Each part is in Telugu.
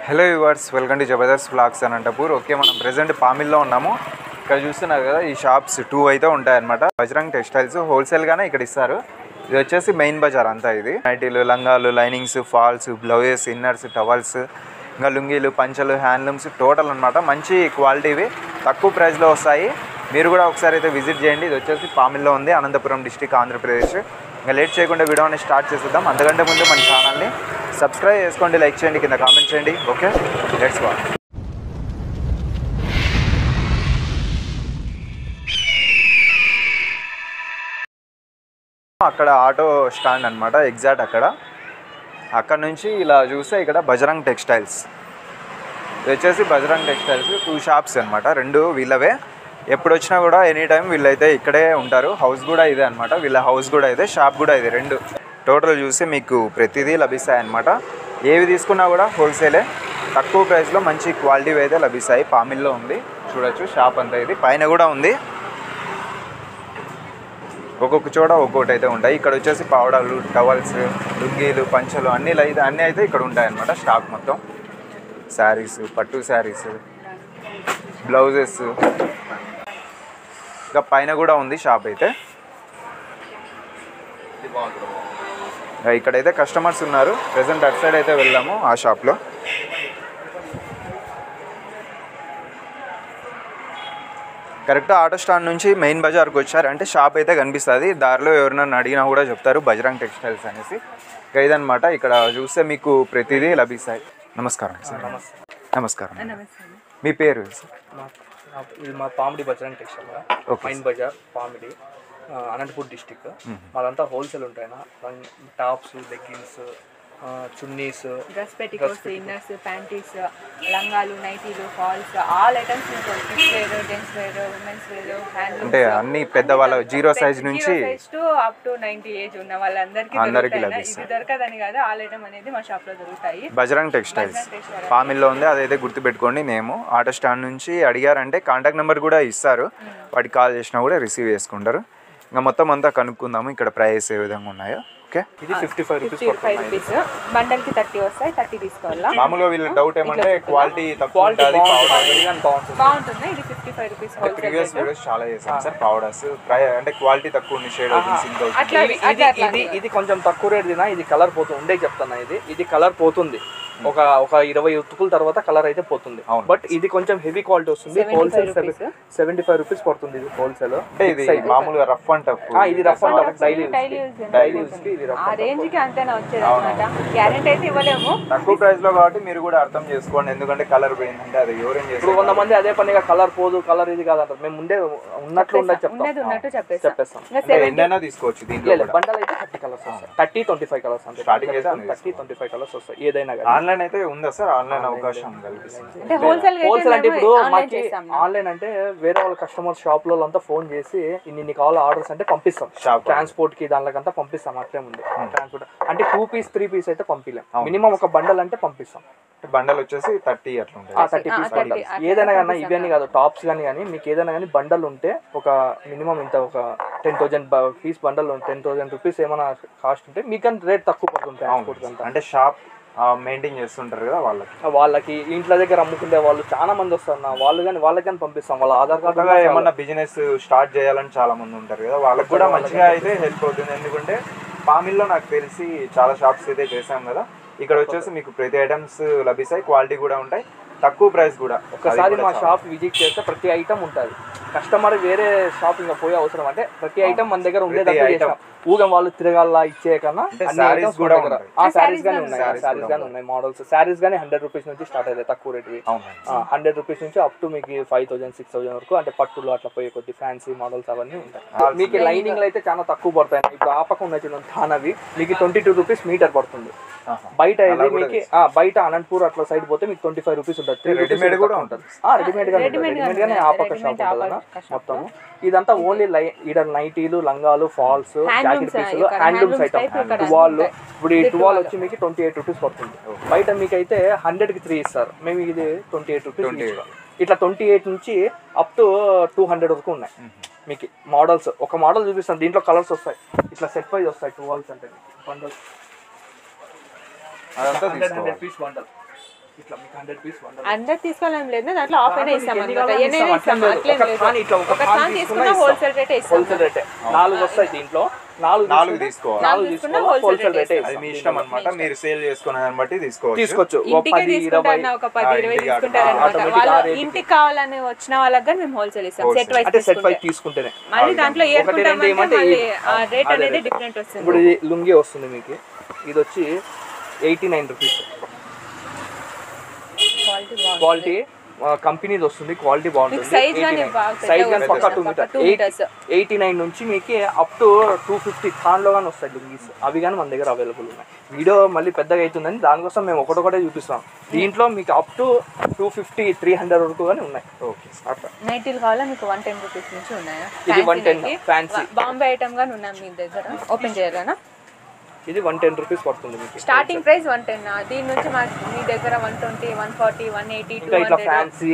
Hello viewers welcome to Jabardasth blogs Anantapur okay మనం ప్రెసెంట్ పామిల్లో ఉన్నాము ఇక్కడ చూస్తున్నారు కదా ఈ షాప్స్ టూ అయితే ఉంటాయన్నమాట బజరంగ్ టెక్స్టైల్స్ హోల్సేల్గానే ఇక్కడ ఇస్తారు ఇది వచ్చేసి మెయిన్ బజార్ అంతా ఇది నైటీలు లంగాలు linings falls blouses inners towels ఇంకా లుంగీలు పంచలు హ్యాండ్లూమ్స్ టోటల్ అనమాట మంచి క్వాలిటీవి తక్కువ ప్రైస్లో వస్తాయి మీరు కూడా ఒకసారి అయితే విజిట్ చేయండి ఇది వచ్చేసి పామిల్లో ఉంది అనంతపురం డిస్టిక్ ఆంధ్రప్రదేశ్ ఇంకా లేట్ చేయకుండా వీడియోని స్టార్ట్ చేసేద్దాం అంతకంటే ముందు మన ఛానల్ని సబ్స్క్రైబ్ చేసుకోండి లైక్ చేయండి కింద కామెంట్ చేయండి ఓకే లెట్స్ వా అక్కడ ఆటో స్టాండ్ అనమాట ఎగ్జాక్ట్ అక్కడ అక్కడ నుంచి ఇలా చూస్తే ఇక్కడ బజరంగ్ టెక్స్టైల్స్ ఇది వచ్చేసి బజరంగ్ టెక్స్టైల్స్ టూ షాప్స్ అనమాట రెండు వీళ్ళవే ఎప్పుడు వచ్చినా కూడా ఎనీ టైం వీళ్ళైతే ఇక్కడే ఉంటారు హౌస్ కూడా ఇదే అనమాట వీళ్ళ హౌస్ కూడా ఇదే షాప్ కూడా ఇదే రెండు టోటల్ చూసి మీకు ప్రతిదీ లభిస్తాయి అనమాట ఏవి తీసుకున్నా కూడా హోల్సేలే తక్కువ ప్రైస్లో మంచి క్వాలిటీ అయితే లభిస్తాయి పామిల్లో ఉంది చూడొచ్చు షాప్ అంతా ఇది పైన కూడా ఉంది ఒక్కొక్క చోట ఒక్కొక్కటి అయితే ఉంటాయి ఇక్కడ వచ్చేసి పావడాలు టవల్స్ లుంగీలు పంచలు అన్నీ అయితే అన్నీ అయితే ఇక్కడ ఉంటాయి అనమాట స్టాక్ మొత్తం శారీస్ పట్టు శారీస్ బ్లౌజెస్ ఇంకా పైన కూడా ఉంది షాప్ అయితే ఇంకా ఇక్కడైతే కస్టమర్స్ ఉన్నారు ప్రజెంట్ అటు సైడ్ అయితే వెళ్ళాము ఆ షాప్లో కరెక్ట్ ఆటో స్టాండ్ నుంచి మెయిన్ బజార్కి వచ్చారంటే షాప్ అయితే కనిపిస్తుంది దారిలో ఎవరినైనా అడిగినా కూడా చెప్తారు బజరంగ్ టెక్స్టైల్స్ అనేసి ఇంకా ఇదనమాట ఇక్కడ చూస్తే మీకు ప్రతిదీ లభిస్తాయి నమస్కారం సార్ నమస్కారం నమస్తే అండి. మీ పేరు సార్ మా- నా- ఇది మా Pamidi Bajrang textile Okay, main బజార్ పామిడి ఆ, అనంతపూర్ డిస్టిక్ మాదంతా హోల్సేల్ ఉంటాయినా tops leggings chunnis dress petticoats inners panties లంగాలు నైటీలు ఫాల్స్ ఆల్ ఐటమ్స్ మీకు kids wear gents wear women's wear hand అంటే అన్ని పెద్దవాళ్ళ జీరో సైజ్ నుంచి to up to ninety age ఉన్న వాళ్ళందరికీ అందరికీ దొరుకుతాయి. లభిస్తాయి. ఇది దొరకదని కాదు ఆల్ ఐటమ్ అనేది మా షాప్ లో దొరుకుతాయి బజరంగ్ టెక్స్టైల్స్ బజరంగ్ టెక్స్టైల్. పామిల్లో ఉంది అదైతే గుర్తుపెట్టుకోండి నేము ఆటో స్టాండ్ నుంచి అడిగారంటే కాంటాక్ట్ నెంబర్ కూడా ఇస్తారు వాటికి కాల్ చేసినా కూడా రిసీవ్ చేసుకుంటారు ఇంకా మొత్తం అంతా కనుక్కుందాము ఇక్కడ ప్రైస్ ఏ విధంగా ఉన్నాయో ఓకే ఇది fifty five rupees fifty five rupees bundle కి థర్టీ వస్తాయి థర్టీ తీసుకోవాలా మామూలుగా వీళ్ళ డౌట్ ఏమంటే క్వాలిటీ తక్కువ క్వాలిటీ ఉంటుంది బాగుంటుంది కానీ బాగుంటుంది బాగుంటుంది ఇది fifty five rupees wholesale previous videos చాలా చేసాం సార్ పౌడర్స్ అంటే క్వాలిటీ తక్కువ ఉంది షేడ్ అవుతుంది సింక్ అవుతుంది అట్లా ఇది అట్లా ఇది ఇది ఇది కొంచెం తక్కువ రేట్ తినా ఇది కలర్ పోతుంది ఉండే చెప్తాను ఇది ఇది కలర్ పోతుంది ఒక ఒక ఇరవై ఉతుకుల తర్వాత కలర్ అయితే పోతుంది అవును. బట్ ఇది కొంచెం హెవీ క్వాలిటీ వస్తుంది 75 wholesale rupees. Seventy five rupees పడుతుంది ఇది హోల్సేల్ అంటే ఇది మామూలుగా రఫ్ అండ్ టఫ్ ఇది rough and tough daily daily daily use కి ఇది రఫ్ ఆ రేంజ్ కి అంతేనా వచ్చేది అనమాట గ్యారెంటీ అయితే ఇవ్వలేము తక్కువ ప్రైస్ లో కాబట్టి మీరు కూడా అర్థం చేసుకోండి ఎందుకంటే కలర్ పోయిందంటే అది ఎవరేం ఇప్పుడు చేస్తారు కొంతమంది అదే పనిగా కలర్ పోదు కలర్ ఇది కాదంటారు మేము ముందే ఉన్నట్లు ఉండదు ఉన్నది చెప్తాం ఉన్నట్టు చెప్పేస్తాం చెప్పేస్తాం ఇంకా అంటే సెవెంటీ ఎన్నైనా తీసుకోవచ్చు దీంట్లో లేదు కూడా బండల్ అయితే థర్టీ కలర్స్ వస్తాయి థర్టీ ట్వంటీ ఫైవ్ కలర్స్ అంటే Starting అయితే అన్ని థర్టీ ట్వంటీ ఫైవ్ కలర్స్ వస్తాయి ఏదైనా కానీ ఆన్లైన్ అయితే ఉందా సార్ ఆన్లైన్ అవకాశం కల్పిస్తుంది అంటే హోల్సేల్ హోల్సేల్ అంటే ఇప్పుడు ఆన్లైన్ మాకి చేస్తాం ఆన్లైన్ అంటే వేరే వాళ్ళ కస్టమర్ షాప్ లో అంతా ఫోన్ చేసి ఇన్ని ఇన్ని కావాలి ఆర్డర్స్ అంటే పంపిస్తాం Shop. ట్రాన్స్పోర్ట్ కి దానికంతా పంపిస్తాం అట్లే ఉంది ట్రాన్స్పోర్ట్ అంటే టూ పీస్ త్రీ పీస్ అయితే పంపిలేం మినిమం ఒక బండల్ అంటే పంపిస్తాం బండల్ వచ్చేసి థర్టీ అట్లా ఆ ఉంటుంది థర్టీ పీస్ 30, బండల్ అట్లా ఏదైనా కానీ పంపిస్తాం. ఇవన్నీ కాదు టాప్స్ కానీ కానీ మీకు ఏదైనా కానీ బండల్ ఉంటే ఒక మినిమం ఇంత ఒక ten thousand piece bundle ten thousand rupees ఏమైనా కాస్ట్ ఉంటే మీకు కానీ రేట్ తక్కువ పడుతుంది ట్రాన్స్పోర్ట్ అంతా అంటే షాప్ మెయింటైన్ చేస్తుంటారు కదా వాళ్ళకి వాళ్ళకి ఇంట్లో దగ్గర అమ్ముకునే వాళ్ళు చాలా మంది వస్తారు నా వాళ్ళు కానీ వాళ్ళకి కానీ పంపిస్తాం వాళ్ళ ఆధార్ కార్డు కొత్తగా ఏమన్నా బిజినెస్ స్టార్ట్ చేయాలని చాలా మంది ఉంటారు కదా వాళ్ళకి కూడా మంచిగా అయితే హెల్ప్ అవుతుంది ఎందుకంటే పామిల్లో నాకు తెలిసి చాలా షాప్స్ అయితే చేశాం కదా ఇక్కడ వచ్చేసి మీకు ప్రతి ఐటమ్స్ లభిస్తాయి క్వాలిటీ కూడా ఉంటాయి తక్కువ ప్రైస్ కూడా ఒకసారి అది కూడా మా చాలా- షాప్ విజిట్ చేస్తే ప్రతి ఐటమ్ ఉంటుంది కస్టమర్ వేరే షాప్ ఇంకా పోయే అవసరం అంటే ప్రతి ఐటమ్ మన దగ్గర ఉండేటట్టు item. చేసాం ఊగ వాళ్ళు తిరగాల ఇచ్చే కన్నా అంటే అన్ని sarees items కూడా మన దగ్గర ఉన్నాయి. ఆ Sarees సారీస్ కానీ కూడా ఉన్నాయి ఉన్నాయి. సారీస్ కానీ ఉన్నాయి మోడల్స్ సారీస్ కానీ హండ్రెడ్ రూపీస్ నుంచి స్టార్ట్ అవుతాయి తక్కువ రేట్వి అవునండి హండ్రెడ్ రూపీస్ నుంచి అప్ టు మీకు ఫైవ్ థౌసండ్ సిక్స్ థౌసండ్ వరకు అంటే పట్టులు అట్లా పోయే కొద్ది ఫ్యాన్సీ మోడల్స్ అవన్నీ ఉంటాయి మీకు లైనింగ్ అయితే చాలా తక్కువ పడతాయి ఇప్పుడు ఆపక ఉన్నాయి చూడండి తానవి మీకు ట్వంటీ టూ రూపీస్ మీటర్ పడుతుంది ఆహా. బయట అలా ఇది కూడా మీకు ఆ, బయట అనంతపూర్ అట్లా సైడ్ పోతే మీకు ట్వంటీ ఫైవ్ రూపీస్ ఉంటుంది త్రీ రెడీమేడ్ కూడా ఉంటుంది రెడీమేడ్ గా రెడీమేడ్ గా రెడీమేడ్ గానే ఉంటుంది. ఆపక షాప్ రెడీమేడ్ ఉంటుంది ఆపక షాప్. మొత్తం ఇదంతా ఓన్లీ లై ఈడ నైటీలు లంగాలు ఫాల్స్ జాకెట్ Handlooms, పీసులు ఇక్కడ హ్యాండ్లూమ్స్ handlooms ఐటమ్ type ఇక్కడ టువాల్ ఉంటాయి. ఇప్పుడు ఈ ఇది టువాల్ tuwal. వచ్చి మీకు ట్వంటీ ఎయిట్ రూపీస్ పడుతుంది బయట మీకు అయితే హండ్రెడ్ కి త్రీ ఇస్తారు మేము ఇది ట్వంటీ ఎయిట్ రూపీస్ 28. ఇట్లా ట్వంటీ ఎయిట్ నుంచి అప్ టు టూ హండ్రెడ్ వరకు ఉన్నాయి మీకు మోడల్స్ ఒక మోడల్ చూపిస్తాను దీంట్లో కలర్స్ వస్తాయి ఇట్లా సెట్ వైజ్ వస్తాయి టూ వాల్స్ అంటే బండల్ అదంతా హండ్రెడ్ తీసుకోవాలి హండ్రెడ్ పీస్ బండల్ ఇట్లా మీకు హండ్రెడ్ పీస్ వంద అందరు తీసుకోవాలని లేదు దాంట్లో ఆఫ్ అయినా ఇస్తాం ఎన్ని అనమాట కావాలో ఎన్ని ఇస్తాం, ఇస్తాం అట్లేం లేదు. అట్లేం ఒక లేదు థాన్ ఇట్లా ఒక ఒక థాన్ థాన్ తీసుకున్నా తీసుకున్నా ఇస్తాం. హోల్సేల్ రేటే ఇస్తాం హోల్సేల్ రేటే నాలుగు వస్తాయి దీంట్లో నాలుగు నాలుగు తీసుకుంటే- తీసుకోవాలి నాలుగు నాలుగు తీసుకున్నా తీసుకున్నా హోల్సేల్ wholesale రేటే rate అది మీ ఇష్టం అనమాట మీరు సేల్ చేసుకునే దాన్ని బట్టి తీసుకోవచ్చు తీసుకోవచ్చు ఒక ఇంటికే పది ఇరవై తీసుకుంటారన్న ఒక పది ఆ, ఇరవై ఇంటికి తీసుకుంటారు అనమాట automatic వాళ్ళు ఆ rate కి. ఇంటికి కావాలని వచ్చిన వాళ్ళకి కానీ మేము హోల్సేల్ ఇస్తాం సెట్ వైస్ అంటే సెట్ వైజ్ తీసుకుంటేనే మళ్ళీ దాంట్లో ఒకటి రెండు ఏర్పుంటామంటే ఏమంటే మళ్ళీ ఈ- ఆ రేట్ అదే అనేది rate. డిఫరెంట్ వస్తుంది ఇప్పుడు ఇది లుంగి వస్తుంది మీకు ఇది వచ్చి ఎయిటీ నైన్ రూపీస్ క్వాలిటీ బాగుంది క్వాలిటీ కంపెనీది వస్తుంది క్వాలిటీ బాగుంటుంది మీకు size గానీ బాగా సైజ్ పెద్దగా కానీ పక్కా టూ వస్తుంది. Metre two meters. Eighty nine నుంచి మీకు అప్ టు టూ ఫిఫ్టీ థాన్లో కానీ వస్తాయి లుంగీస్ అవి కానీ మన దగ్గర అవైలబుల్ ఉన్నాయి వీడియో మళ్ళీ పెద్దగా అవుతుందని దానికోసం మేము ఒకటొకటే చూపిస్తాం దీంట్లో మీకు up to two fifty three hundred వరకు కానీ ఉన్నాయి ఓకే అట్లా నైటీలు కావాలా మీకు వన్ టెన్ రూపీస్ నుంచి ఉన్నాయా ఇది 110 fancy. బాంబే ఐటమ్ గానీ ఉన్నాయి మీ దగ్గర ఓపెన్ చేయాలనా ఇది వన్ టెన్ రూపీస్ పడుతుంది మీకు స్టార్టింగ్ ప్రైస్ వన్ టెన్ దీని నుంచి మా మీ దగ్గర one twenty one forty one eighty two ఇంకా ఇట్లా హండ్రెడ్ ఫ్యాన్సీ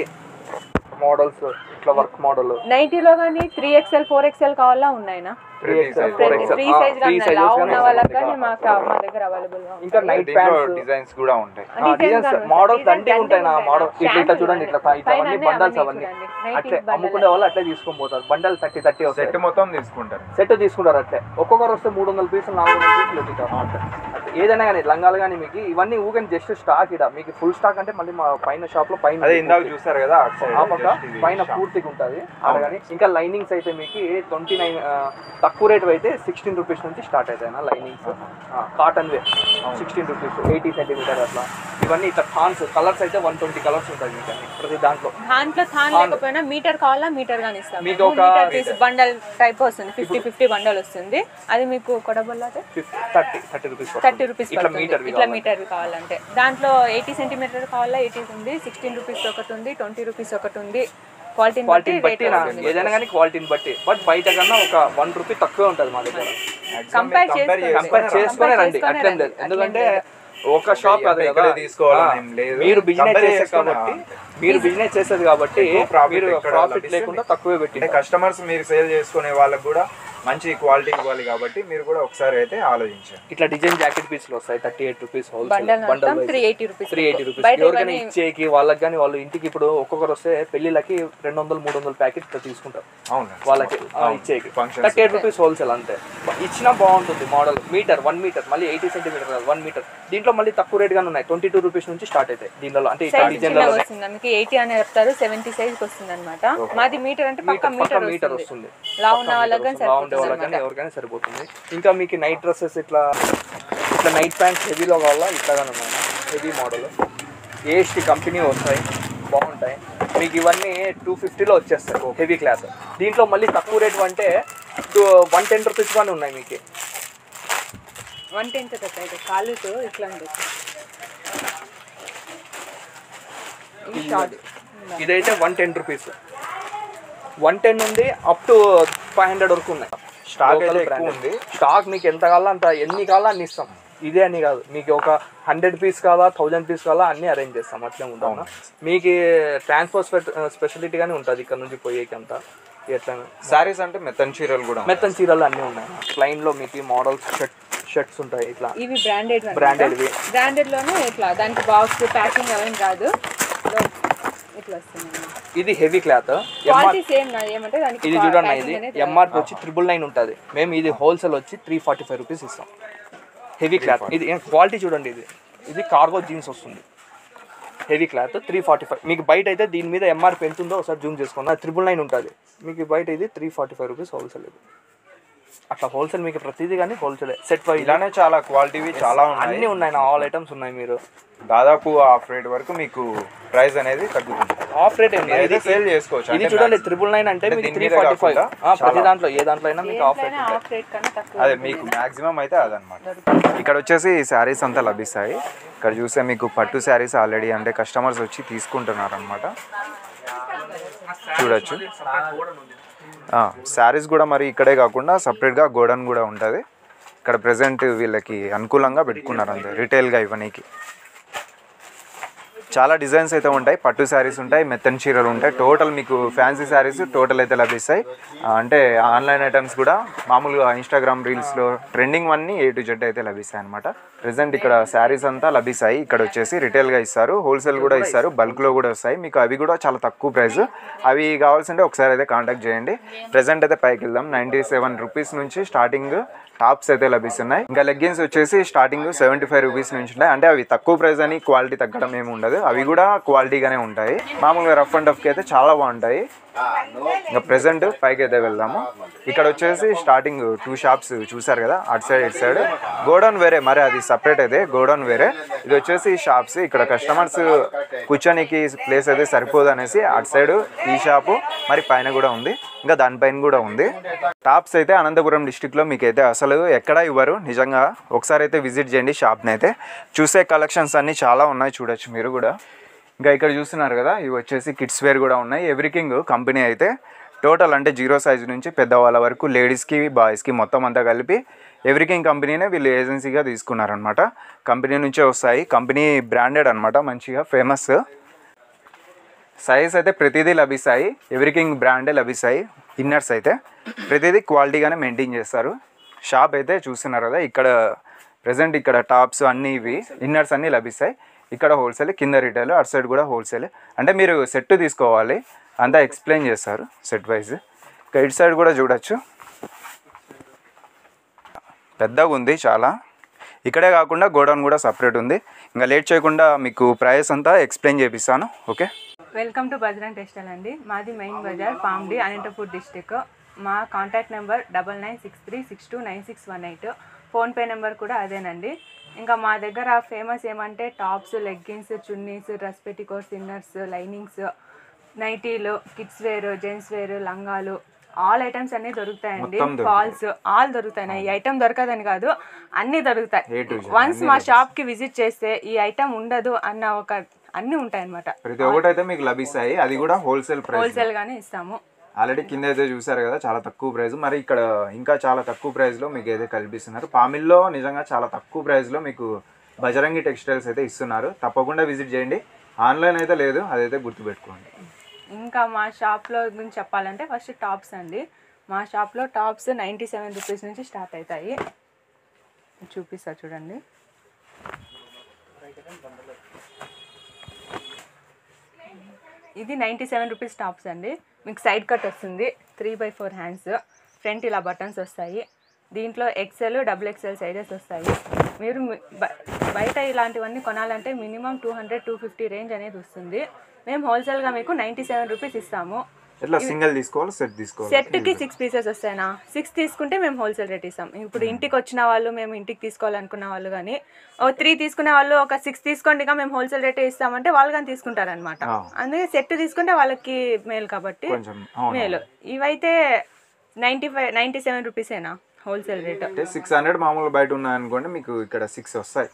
మోడల్స్ ఇట్లా వర్క్ మోడల్ నైటీలో కానీ త్రీ ఎక్స్ఎల్ ఫోర్ ఎక్స్ఎల్ కావాలా ఉన్నాయినా three XL Four four free XL size కానీ లా ఉన్న వాళ్ళకి కానీ మాకు మా దగ్గర అవైలబుల్ గా ఇంకా నైట్ దీంట్లో ప్యాంట్స్ డిజైన్స్ కూడా ఉంటాయి డిజైన్స్ మోడల్స్ దండి ఉంటాయి నా మోడల్ ఇట్లా ఇట్లా చూడండి ఇట్లా ఇట్లా అవన్నీ బండల్స్ అవన్నీ అట్లే అమ్ముకునే వాళ్ళు అట్లే తీసుకొని పోతారు బండల్ థర్టీ థర్టీ వస్తాయి సెట్ మొత్తం తీసుకుంటారు సెట్ తీసుకుంటారు అట్లే ఒక్కొక్కరు వస్తే మూడు వందల పీసులు నాలుగు వందల పీసులు ఎత్తుతారు అట్లా ఏదైనా కానీ లంగాలు కానీ మీకు ఇవన్నీ ఊగని జస్ట్ స్టాక్ ఇడ మీకు ఫుల్ స్టాక్ అంటే మళ్ళీ మా పైన షాప్ లో పైన అదే ఇందాక చూసారు కదా అటు side ఆ పక్క just ఇది పైన shop. పూర్తిగా ఉంటుంది ఆడ కానీ ఇంకా లైనింగ్స్ అయితే మీకు ట్వంటీ నైన్ తక్కువ రేట్ అయితే సిక్స్టీన్ రూపీస్ నుంచి స్టార్ట్ అవుతాయి లైనింగ్స్ కాటన్ వే సిక్స్టీన్ రూపీస్ ఎయిటీ సెంటీమీటర్ అట్లా ఇవన్నీ ఇట్లా థాన్స్ కలర్స్ అయితే వన్ ట్వంటీ కలర్స్ ఉంటాయి మీకు అన్ని ప్రతి దాంట్లో దాంట్లో థాన్ లేకపోయినా మీటర్ కావాలా మీటర్ గానీ ఇస్తాం మీకు ఒక- మీటర్ పీస్ బండల్ టైప్ వస్తుంది ఫిఫ్టీ ఫిఫ్టీ బండల్ వస్తుంది అది మీకు కొడబల్ అయితే fifty thirty thirty rupees thirty rupees ఇట్లా మీటర్ ఇట్లా మీటర్ కావాలంటే దాంట్లో ఎయిటీ సెంటీమీటర్ కావాలా ఎయిటీ ఉంది సిక్స్టీన్ రూపీస్ ఒకటి ఉంది ట్వంటీ రూపీస్ ఒకటి ఉంది క్వాలిటీని బట్టి క్వాలిటీని బట్టి రేట్ నా- ఏదైనా కానీ క్వాలిటీని బట్టి బట్ బయట కన్నా ఒక వన్ రూపీ తక్కువే ఉంటుంది మా దగ్గర Maximum కంపేర్ మీరు compare చేసుకోండి. కంపేర్ చేసుకునే Compare రండి చేసుకునే అట్లేం రండి. లేదు ఎందుకంటే అట్లేం ఒక షాప్ కాదు ఇక్కడే కదా తీసుకోవాలని ఆ, ఏం లేదు. మీరు బిజినెస్ Compare చేసేది చేసుకుని, కాబట్టి మీరు బిజినెస్ చేసేది కాబట్టి ఎక్కువ profit మీరు ఎక్కడ ప్రాఫిట్ లభిస్తుంది? లేకుండా తక్కువే పెట్టి అంటే కస్టమర్స్ మీరు సేల్ చేసుకునే వాళ్ళకి కూడా మంచి క్వాలిటీ ఇవ్వాలి కాబట్టి మీరు కూడా ఒకసారి అయితే ఆలోచించండి ఇట్లా డిజైన్ జాకెట్ పీస్లు వస్తాయి thirty eight rupees wholesale bundle bundle మొత్తం three eighty rupees three eighty rupees బయట ఎవరికైనా ఇవన్నీ ఇచ్చేకి వాళ్ళకి కానీ వాళ్ళు ఇంటికి ఇప్పుడు ఒక్కొక్కరు వస్తే పెళ్లిళ్ళకి రెండు వందలు మూడు వందల ప్యాకెట్ తీసుకుంటారు అవును వాళ్ళకి ఆ, ఇచ్చేకి Functions. Thirty eight rupees wholesale అంతే ఇచ్చినా బాగుంటుంది మోడల్ మీటర్ వన్ మీటర్ మళ్ళీ ఎయిటీ సెంటీమీటర్ కాదు వన్ మీటర్ దీంట్లో మళ్ళీ తక్కువ రేట్ గానే ఉన్నాయి ట్వంటీ టూ రూపీస్ నుంచి స్టార్ట్ అవుతాయి దీనిలో అంటే ఇట్లా సైజ్ డిజైన్ చిన్నగా వస్తుంది మీకు ఎయిటీ అని చెప్తారు సెవెంటీ సైజ్ వస్తుంది అనమాట మాది మీటర్ అంటే పక్క మీటర్ పక్క మీటర్ మీటర్ వస్తుంది వస్తుంది లా ఉన్న వాళ్ళకి కానీ లా ఉండే సరిపోతుంది వాళ్ళకి కానీ అన్నమాట. ఎవరికైనా సరిపోతుంది ఇంకా మీకు నైట్ డ్రెస్సెస్ ఇట్లా ఇట్లా నైట్ ప్యాంట్స్ హెవీలో కావాలా ఇట్లాగానే ఉన్నాయి హెవీ మోడల్ ఏఎస్టీ కంపెనీ వస్తాయి బాగుంటాయి మీకు ఇవన్నీ టూ ఫిఫ్టీలో వచ్చేస్తాయి హెవీ క్లాత్ దీంట్లో మళ్ళీ తక్కువ రేట్ అంటే వన్ టెన్ రూపీస్ కానీ ఉన్నాయి మీకు వన్ టెన్ కదా ఇది కాలుతో ఇట్లా ఉంది ఇది షార్ట్ ఇదైతే one ten rupees one ten ఉంది అప్ టు ఫైవ్ హండ్రెడ్ వరకు ఉన్నాయి Stock Local అయితే ఎక్కువ branded. ఉంది. స్టాక్ మీకు ఎంత కావాలో అంత ఎన్ని కావాలో అన్ని ఇస్తాం ఇదే అని కాదు మీకు ఒక హండ్రెడ్ పీస్ కావాలా థౌజండ్ పీస్ కావాలా అన్ని అరేంజ్ చేస్తాం అట్లే ఉంటాం మీకు ట్రాన్స్పోర్ట్ స్పెషాలిటీ గానీ ఉంటుంది ఇక్కడ నుంచి పోయేకి అంతా ఎట్లా శారీస్ అంటే మెత్తన్ చీరలు కూడా ఉన్నాయి. మెత్తన్ చీరలు అన్నీ ఉన్నాయి ప్లైన్ లో మీకు మోడల్స్ షర్ట్ షర్ట్స్ ఉంటాయి ఇట్లా ఇవి బ్రాండెడ్ Branded వి. బ్రాండెడ్ లోనే ఇట్లా దానికి బాక్స్ ప్యాకింగ్ అవేం కాదు లో- ఇట్లా వస్తుంది ఇది హెవీ క్లాత్ క్వాలిటీ సేమ్ నాది ఏమంటే దానికి ఇది pa- చూడండి packing ఇది అనేది ఎంఆర్పి వచ్చి ట్రిపుల్ నైన్ ఉంటుంది మేము ఇది హోల్సేల్ వచ్చి త్రీ ఫార్టీ ఫైవ్ రూపీస్ ఇస్తాం హెవీ క్లాత్ ఇది క్వాలిటీ చూడండి ఇది ఇది కార్గో జీన్స్ వస్తుంది heavy cloth three forty five మీకు బయట అయితే దీని మీద ఎంఆర్పి ఎంత ఉందో ఒకసారి జూమ్ చేసుకోండి అది ట్రిపుల్ నైన్ ఉంటుంది మీకు బయట ఇది three forty five rupees wholesale ఇది అట్లా హోల్సేల్ మీకు ప్రతిదీ కానీ హోల్సేల్ సెట్ వైజ్ ఇలానే చాలా క్వాలిటీవి చాలా ఉన్నాయి అన్నీ ఉన్నాయి నా ఆల్ ఐటమ్స్ ఉన్నాయి మీరు దాదాపు హాఫ్ రేట్ వరకు మీకు ప్రైస్ అనేది తగ్గుతుంది ఆఫ్ రేట్ ఏం లేదు. అయితే ఇది సేల్ చేసుకోవచ్చు ఇది అంటే చూడండి max- త్రిబుల్ నైన్ అంటే అంటే మీకు దీని త్రీ మీద ఫార్టీ ఫైవ్ కాకుండా ప్రతి చాలా- దాంట్లో ఏ దాంట్లో అయినా మీకు ఆఫ్ రేట్ దేంట్లోనే హాఫ్ రేట్ కన్నా తక్కువ అదే మీకు మాక్సిమం అయితే అదనమాట ఇక్కడ వచ్చేసి శారీస్ అంతా లభిస్తాయి ఇక్కడ చూస్తే మీకు పట్టు శారీస్ ఆల్రెడీ అంటే కస్టమర్స్ వచ్చి తీసుకుంటున్నారు అనమాట చూడొచ్చు శారీస్ కూడా మరి ఇక్కడే కాకుండా సపరేట్గా గోడౌన్ కూడా ఉంటుంది ఇక్కడ ప్రజెంట్ వీళ్ళకి అనుకూలంగా పెట్టుకున్నారు అంతే రిటైల్గా ఇవ్వనీకి చాలా డిజైన్స్ అయితే ఉంటాయి పట్టు శారీస్ ఉంటాయి మెత్తన్ చీరలు ఉంటాయి టోటల్ మీకు ఫ్యాన్సీ శారీస్ టోటల్ అయితే లభిస్తాయి ఆ, అంటే ఆన్లైన్ ఐటమ్స్ కూడా మామూలుగా ఇన్స్టాగ్రామ్ రీల్స్లో ట్రెండింగ్ అన్నీ ఏ టు జెడ్ అయితే లభిస్తాయి అనమాట ప్రెసెంట్ ఇక్కడ శారీస్ అంతా లభిస్తాయి ఇక్కడ వచ్చేసి రిటైల్గా ఇస్తారు హోల్సేల్ కూడా ఇస్తారు బల్క్లో కూడా వస్తాయి మీకు అవి కూడా చాలా తక్కువ ప్రైస్ అవి కావాల్సింటే ఒకసారి అయితే కాంటాక్ట్ చేయండి ప్రెసెంట్ అయితే పైకి వెళ్దాం నైంటీ సెవెన్ రూపీస్ నుంచి స్టార్టింగ్ టాప్స్ అయితే లభిస్తున్నాయి ఇంకా లెగ్గిన్స్ వచ్చేసి స్టార్టింగ్ సెవెంటీ ఫైవ్ రూపీస్ నుంచి ఉంటాయి అంటే అవి తక్కువ ప్రైస్ అని క్వాలిటీ తగ్గడం ఏమి ఉండదు అవి కూడా క్వాలిటీగానే ఉంటాయి మామూలుగా రఫ్ అండ్ టఫ్కి అయితే చాలా బాగుంటాయి ఇంకా ప్రెసెంట్ పైకి అయితే వెళ్దాము ఇక్కడ వచ్చేసి స్టార్టింగ్ టూ షాప్స్ చూసారు కదా అటు సైడ్ ఇటు సైడ్ గోడౌన్ వేరే మరి అది సపరేట్ అయితే గోడౌన్ వేరే ఇది వచ్చేసి షాప్స్ ఇక్కడ కస్టమర్స్ కూర్చోనికి ప్లేస్ అయితే సరిపోదు అనేసి అటు సైడ్ ఈ షాపు మరి పైన కూడా ఉంది ఇంకా దానిపైన కూడా ఉంది టాప్స్ అయితే అనంతపురం డిస్టిక్లో మీకు అయితే అసలు ఎక్కడ ఇవ్వరు నిజంగా ఒకసారి అయితే విజిట్ చేయండి షాప్ని అయితే చూసే కలెక్షన్స్ అన్నీ చాలా ఉన్నాయి చూడొచ్చు మీరు కూడా ఇంకా ఇక్కడ చూస్తున్నారు కదా ఇవి వచ్చేసి కిడ్స్ వేర్ కూడా ఉన్నాయి ఎవ్రీకింగ్ కంపెనీ అయితే టోటల్ అంటే జీరో సైజ్ నుంచి పెద్దవాళ్ళ వరకు లేడీస్కి బాయ్స్కి మొత్తం అంతా కలిపి ఎవ్రీకింగ్ కంపెనీనే వీళ్ళు ఏజెన్సీగా తీసుకున్నారనమాట కంపెనీ నుంచే వస్తాయి కంపెనీ బ్రాండెడ్ అనమాట మంచిగా ఫేమస్ సైజ్ అయితే ప్రతిదీ లభిస్తాయి ఎవ్రీకింగ్ బ్రాండే లభిస్తాయి ఇన్నర్స్ అయితే ప్రతిదీ క్వాలిటీగానే మెయింటైన్ చేస్తారు షాప్ అయితే చూస్తున్నారు కదా ఇక్కడ ప్రజెంట్ ఇక్కడ టాప్స్ అన్నీ ఇవి ఇన్నర్స్ అన్నీ లభిస్తాయి ఇక్కడ హోల్సేల్ కింద రిటైల్ అటు సైడ్ కూడా హోల్సేల్ అంటే మీరు సెట్ తీసుకోవాలి అంతా ఎక్స్ప్లెయిన్ చేస్తారు సెట్ వైజ్ ఇక ఇటు సైడ్ కూడా చూడొచ్చు పెద్దగా ఉంది చాలా ఇక్కడే కాకుండా గోడౌన్ కూడా సపరేట్ ఉంది ఇంకా లేట్ చేయకుండా మీకు ప్రైస్ అంతా ఎక్స్ప్లెయిన్ చేపిస్తాను okay welcome to Bajrang textile అండి మాది మెయిన్ బజార్ పామ్డి అనంతపూర్ డిస్టిక్ మా contact number double nine six three six two nine six one eight PhonePe number కూడా అదేనండి ఇంకా మా దగ్గర ఫేమస్ ఏమంటే tops leggings chunnis dress petticoats inners linings నైటీలు కిడ్స్ వేర్ జెంట్స్ వేర్ లంగాలు ఆల్ ఐటమ్స్ అన్నీ దొరుకుతాయండి మొత్తం దొరుకుతాయి. ఫాల్స్ ఆల్ దొరుకుతాయి ఈ ఐటమ్ దొరకదని కాదు అన్నీ A దొరుకుతాయి to Z, వన్స్ మా షాప్ కి విజిట్ చేస్తే ఈ ఐటమ్ ఉండదు అన్న ఒక అన్నీ ఉంటాయి అన్నమాట ప్రతి ఒక్కటి అయితే మీకు లభిస్తాయి అది కూడా హోల్సేల్ ప్రైస్ హోల్సేల్ గానే ఇస్తాము ఆల్రెడీ కింద అయితే చూసారు కదా చాలా తక్కువ ప్రైస్ మరి ఇక్కడ ఇంకా చాలా తక్కువ ప్రైస్ లో మీకు అయితే కల్పిస్తున్నారు పామిల్లో నిజంగా చాలా తక్కువ ప్రైస్ లో మీకు బజరంగి టెక్స్టైల్స్ అయితే ఇస్తున్నారు తప్పకుండా విజిట్ చేయండి ఆన్లైన్ అయితే లేదు అదైతే గుర్తుపెట్టుకోండి ఇంకా మా షాప్లో గురించి చెప్పాలంటే ఫస్ట్ టాప్స్ అండి మా షాప్లో టాప్స్ నైంటీ సెవెన్ రూపీస్ నుంచి స్టార్ట్ అవుతాయి చూపిస్తా చూడండి ఇది నైంటీ సెవెన్ రూపీస్ టాప్స్ అండి మీకు సైడ్ కట్ వస్తుంది three by four hands front ఇలా బటన్స్ వస్తాయి దీంట్లో ఎక్సెల్ డబుల్ ఎక్సెల్ సైజెస్ వస్తాయి మీరు మీ- బ- బయట ఇలాంటివన్నీ కొనాలంటే minimum two hundred two fifty range అనేది వస్తుంది మేము హోల్సేల్గా మీకు నైంటీ సెవెన్ రూపీస్ ఇస్తాము ఎట్లా సింగిల్ తీసుకోవాలి సెట్ తీసుకోవాలి సెట్కి సిక్స్ పీసెస్ వస్తాయినా సిక్స్ తీసుకుంటే మేము హోల్సేల్ రేట్ ఇస్తాం ఇప్పుడు ఇంటికి వచ్చిన వాళ్ళు మేము ఇంటికి తీసుకోవాలనుకున్న వాళ్ళు కానీ ఓ త్రీ తీసుకునే వాళ్ళు ఒక సిక్స్ తీసుకోండి ఇక మేము హోల్సేల్ రేట్ ఇస్తామంటే వాళ్ళు కానీ తీసుకుంటారనమాట ఆ. అందుకే సెట్ తీసుకుంటే వాళ్ళకి మేలు కాబట్టి కొంచెం అవును మేలు ఇవైతే నైంటీ ఫైవ్ నైంటీ సెవెన్ రూపీసేనా హోల్సేల్ రేట్ అంటే సిక్స్ హండ్రెడ్ మామూలు బయట ఉన్నాయనుకోండి మీకు ఇక్కడ సిక్స్ వస్తాయి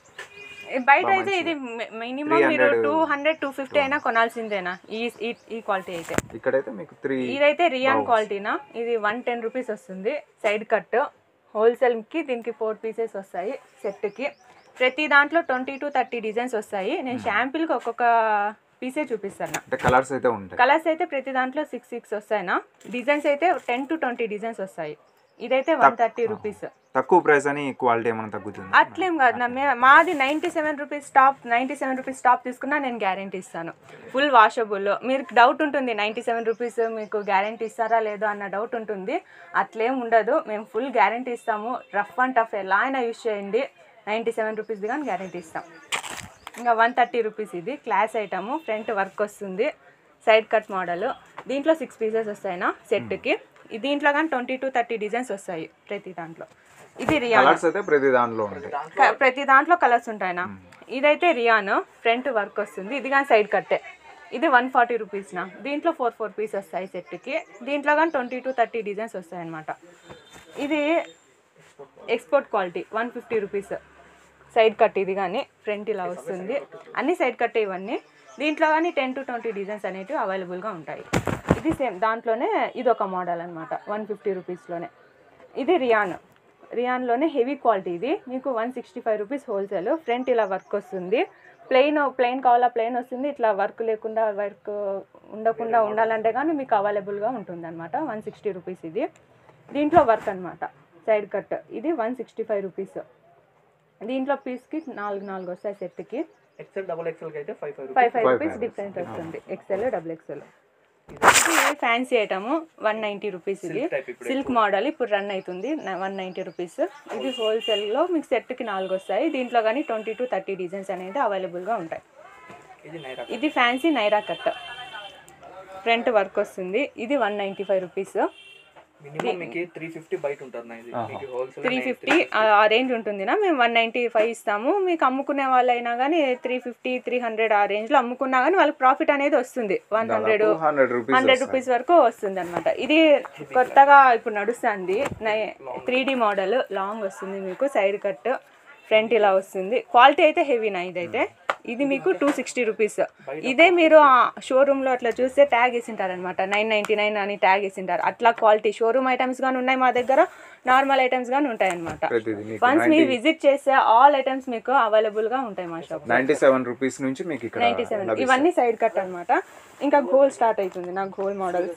బయట అయితే ఇది మినిమం మీరు టూ హండ్రెడ్ టూ ఫిఫ్టీ అయినా కొనాల్సిందేనా ఈ ఈ- ఈ క్వాలిటీ అయితే ఇక్కడైతే మీకు త్రీ ఇదైతే రియాన్ క్వాలిటీనా ఇది వన్ టెన్ రూపీస్ వస్తుంది సైడ్ కట్ హోల్సేల్కి దీనికి ఫోర్ పీసెస్ వస్తాయి సెట్కి ప్రతి దాంట్లో ట్వంటీ టు థర్టీ డిజైన్స్ వస్తాయి నేను షాంపిల్కి ఒక్కొక్క పీసే చూపిస్తాను అంటే కలర్స్ అయితే ఉంటాయి కలర్స్ అయితే ప్రతి దాంట్లో సిక్స్ సిక్స్ వస్తాయినా డిజైన్స్ అయితే టెన్ టు ట్వంటీ డిజైన్స్ వస్తాయి ఇదైతే వన్ థర్టీ రూపీస్ తక్కువ ప్రైస్ అని క్వాలిటీ ఏమైనా తగ్గుతుంది అట్లేం కాదు నా మే- మాది ninety seven rupees top ninety seven rupees top తీసుకున్నా నేను గ్యారంటీ ఇస్తాను ఫుల్ వాషబుల్ మీరు డౌట్ ఉంటుంది నైంటీ సెవెన్ రూపీస్ మీకు గ్యారంటీ ఇస్తారా లేదో అన్న డౌట్ ఉంటుంది అట్లేం ఉండదు మేము ఫుల్ గ్యారంటీ ఇస్తాము రఫ్ అండ్ టఫ్ ఎలా అయినా యూస్ చేయండి నైంటీ సెవెన్ రూపీస్ది కానీ గ్యారంటీ ఇస్తాం ఇంకా వన్ థర్టీ రూపీస్ ఇది క్లాస్ ఐటము ఫ్రంట్ వర్క్ వస్తుంది సైడ్ కట్ మోడల్ దీంట్లో సిక్స్ పీసెస్ వస్తాయినా సెట్కి దీంట్లో కానీ ట్వంటీ టు థర్టీ డిజైన్స్ వస్తాయి ప్రతి దాంట్లో ఇది రియాన్ కలర్స్ అయితే ప్రతి దాంట్లో ఉంటాయి క- ప్రతి దాంట్లో కలర్స్ ఉంటాయినా ఇదైతే రియాన్ ఫ్రంట్ వర్క్ వస్తుంది ఇది కానీ సైడ్ కట్టే ఇది వన్ ఫార్టీ రూపీస్నా దీంట్లో ఫోర్ ఫోర్ పీస్ వస్తాయి సెట్కి దీంట్లో కానీ ట్వంటీ టు థర్టీ డిజైన్స్ వస్తాయి అనమాట ఇది export quality one fifty rupees side cut ఇది కానీ ఫ్రంట్ ఇలా వస్తుంది అన్ని సైడ్ కట్టే ఇవన్నీ దీంట్లో కానీ టెన్ టు ట్వంటీ డిజైన్స్ అనేటివి అవైలబుల్గా ఉంటాయి ఇది సేమ్ దాంట్లోనే ఇది ఒక మోడల్ అనమాట వన్ ఫిఫ్టీ రూపీస్లోనే ఇది రియాన్ రియాన్లోనే హెవీ క్వాలిటీ ఇది మీకు one sixty five rupees wholesale front ఇలా వర్క్ వస్తుంది ప్లెయిన్ ప్లెయిన్ కావాలా ప్లెయిన్ వస్తుంది ఇట్లా వర్క్ లేకుండా వర్క్ ఉండకుండా ఉండాలంటే కానీ మీకు అవైలబుల్గా ఉంటుంది అనమాట వన్ సిక్స్టీ రూపీస్ ఇది దీంట్లో వర్క్ అనమాట సైడ్ కట్ ఇది వన్ సిక్స్టీ ఫైవ్ రూపీస్ దీంట్లో పీస్కి నాలుగు నాలుగు వస్తాయి సెట్కి ఎక్సెల్ డబుల్ ఎక్సెల్ అయితే five five five five Five rupees five difference వస్తుంది ఎక్సెల్ డబుల్ ఎక్సెల్ ఇది fancy item one ninety rupees ఇది Silk type ఇప్పుడు సిల్క్ మోడల్ ఇప్పుడు రన్ అవుతుంది వన్ నైంటీ రూపీస్ ఇది హోల్సేల్లో మీకు సెట్కి నాలుగు వస్తాయి దీంట్లో కానీ ట్వంటీ టు థర్టీ డిజైన్స్ అనేది అవైలబుల్గా ఉంటాయి ఇది నైరా ఇది fancy Naira cut front work వస్తుంది ఇది one ninety five rupees minimum మీకు త్రీ ఫిఫ్టీ బయట ఉంటుంది నా ఇది మీకు హోల్సేల్ త్రీ ఫిఫ్టీ ఆ రేంజ్ ఉంటుందినా మేము వన్ నైంటీ ఫైవ్ ఇస్తాము మీకు అమ్ముకునే వాళ్ళైనా కానీ త్రీ ఫిఫ్టీ త్రీ హండ్రెడ్ ఆ రేంజ్లో అమ్ముకున్నా కానీ వాళ్ళకి ప్రాఫిట్ అనేది వస్తుంది one hundred hundred rupees hundred rupees వరకు వస్తుంది అనమాట ఇది కొత్తగా ఇప్పుడు నడుస్తుంది త్రీ డి మోడల్ లాంగ్ వస్తుంది మీకు సైడ్ కట్ ఫ్రంట్ ఇలా వస్తుంది క్వాలిటీ అయితే హెవీనా ఇదైతే ఇది మీకు టూ సిక్స్టీ రూపీస్ ఇదే మీరు షోరూంలో అట్లా చూస్తే ట్యాగ్ వేసింటారు అనమాట నైన్ నైంటీ నైన్ అని ట్యాగ్ వేసింటారు అట్లా క్వాలిటీ షోరూమ్ ఐటమ్స్ కానీ ఉన్నాయి మా దగ్గర నార్మల్ ఐటమ్స్ కానీ ఉంటాయి అనమాట ప్రతిదీ మీకు వన్స్ మీరు విజిట్ చేస్తే ఆల్ ఐటమ్స్ మీకు అవైలబుల్గా ఉంటాయి మా షాప్ నైన్టీ సెవెన్ రూపీస్ నుంచి మీకు ఇక్కడ నైంటీ సెవెన్ ఇవన్నీ సైడ్ కట్ అన్నమాట ఇంకా గోల్ స్టార్ట్ అవుతుంది నాకు గోల్ మోడల్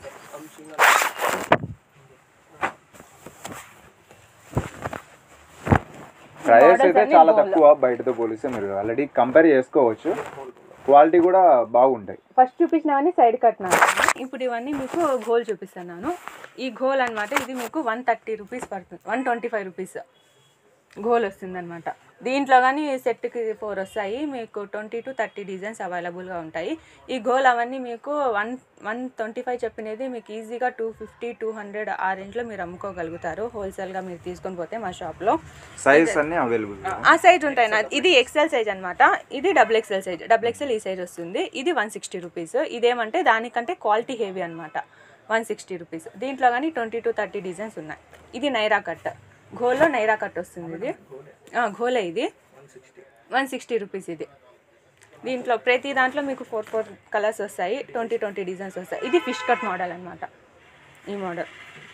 ప్రైస్ అయితే చాలా తక్కువ బయటతో పోలిస్తే మీరు ఆల్రెడీ కంపేర్ చేసుకోవచ్చు క్వాలిటీ కూడా బాగుంటాయి ఫస్ట్ చూపించినవన్నీ సైడ్ కట్ నాకు ఇప్పుడు ఇవన్నీ మీకు గోల్ చూపిస్తున్నాను ఈ గోల్ అన్నమాట ఇది మీకు వన్ థర్టీ రూపీస్ పడుతుంది వన్ ట్వంటీ ఫైవ్ రూపీస్ గోల్ వస్తుంది అనమాట దీంట్లో కానీ సెట్కి ఫోర్ వస్తాయి మీకు ట్వంటీ టు థర్టీ డిజైన్స్ అవైలబుల్గా ఉంటాయి ఈ గోల్ అవన్నీ మీకు వన్ వన్ ట్వంటీ ఫైవ్ చెప్పినది మీకు ఈజీగా టూ ఫిఫ్టీ టూ హండ్రెడ్ ఆ రేంజ్లో మీరు అమ్ముకోగలుగుతారు హోల్సేల్గా మీరు తీసుకొని పోతే మా షాప్లో సైజ్ అన్ని అవైలబుల్ ఆ సైజ్ ఉంటాయి నా ఇది ఎక్సెల్ సైజ్ అనమాట ఇది double XL size double XL ఈ సైజ్ వస్తుంది ఇది వన్ సిక్స్టీ రూపీస్ ఇదేమంటే దానికంటే క్వాలిటీ హెవీ అనమాట వన్ సిక్స్టీ రూపీస్ దీంట్లో కానీ ట్వంటీ టు థర్టీ డిజైన్స్ ఉన్నాయి ఇది నైరా కట్ ఘోల్లో నైరా కట్ వస్తుంది ఇది ఆ, ఘోలే ఇది వన్ సిక్స్టీ రూపీస్ ఇది దీంట్లో ప్రతి దాంట్లో మీకు ఫోర్ ఫోర్ కలర్స్ వస్తాయి ట్వంటీ ట్వంటీ డిజైన్స్ వస్తాయి ఇది ఫిష్ కట్ మోడల్ అనమాట ఈ మోడల్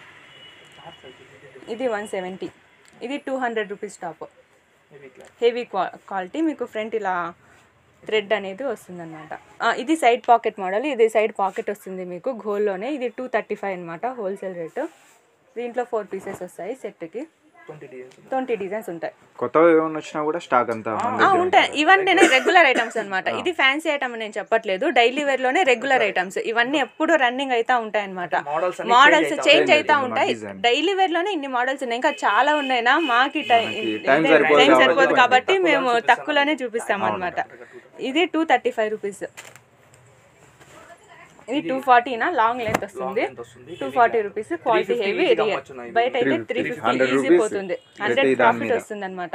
ఇది వన్ సెవెంటీ ఇది two hundred rupees top heavy quality మీకు ఫ్రంట్ ఇలా థ్రెడ్ అనేది వస్తుంది అనమాట ఇది సైడ్ పాకెట్ మోడల్ ఇది సైడ్ పాకెట్ వస్తుంది మీకు గోల్లోనే ఇది టూ థర్టీ ఫైవ్ అనమాట హోల్సేల్ రేటు దీంట్లో ఫోర్ పీసెస్ వస్తాయి సెట్కి ట్వంటీ డిజైన్స్ ట్వంటీ డిజైన్స్ ఉంటాయి కొత్తగా ఏమైనా వచ్చినా కూడా స్టాక్ అంతా మన ఆ, దగ్గర ఉంటాయి ఇవన్నీ రెగ్యులర్ ఐటమ్స్ అన్నమాట ఇది ఫ్యాన్సీ ఐటమ్ నేను చెప్పట్లేదు డైలీ వేర్ లోనే రెగ్యులర్ ఐటమ్స్ ఇవన్నీ ఎప్పుడు రన్నింగ్ అవుతా ఉంటాయి అనమాట మోడల్స్ అన్ని మోడల్స్ చేంజ్ అవుతా అవుతాయి. ఉంటాయి design. డైలీ వేర్ లోనే ఇన్ని మోడల్స్ ఉన్నాయి ఇంకా చాలా ఉన్నాయినా మాకి టైం time సరిపోదు టైం కాబట్టి సరిపోదు కొంచెం కాబట్టి మేము తక్కువలోనే చూపిస్తాం అనమాట ఇది టూ థర్టీ ఫైవ్ రూపీస్ ఇది టూ ఫార్టీనా లాంగ్ లెంత్ వస్తుంది length వస్తుంది, two heavy forty cloth. Rupees quality 350 heavy easy గా అమ్మొచ్చు నా ఇది. బయట అయితే 350, త్రీ ఫిఫ్టీ 100 ఈజీ rupees పోతుంది ప్రతి హండ్రెడ్ దాని ప్రాఫిట్ మీద. వస్తుంది అనమాట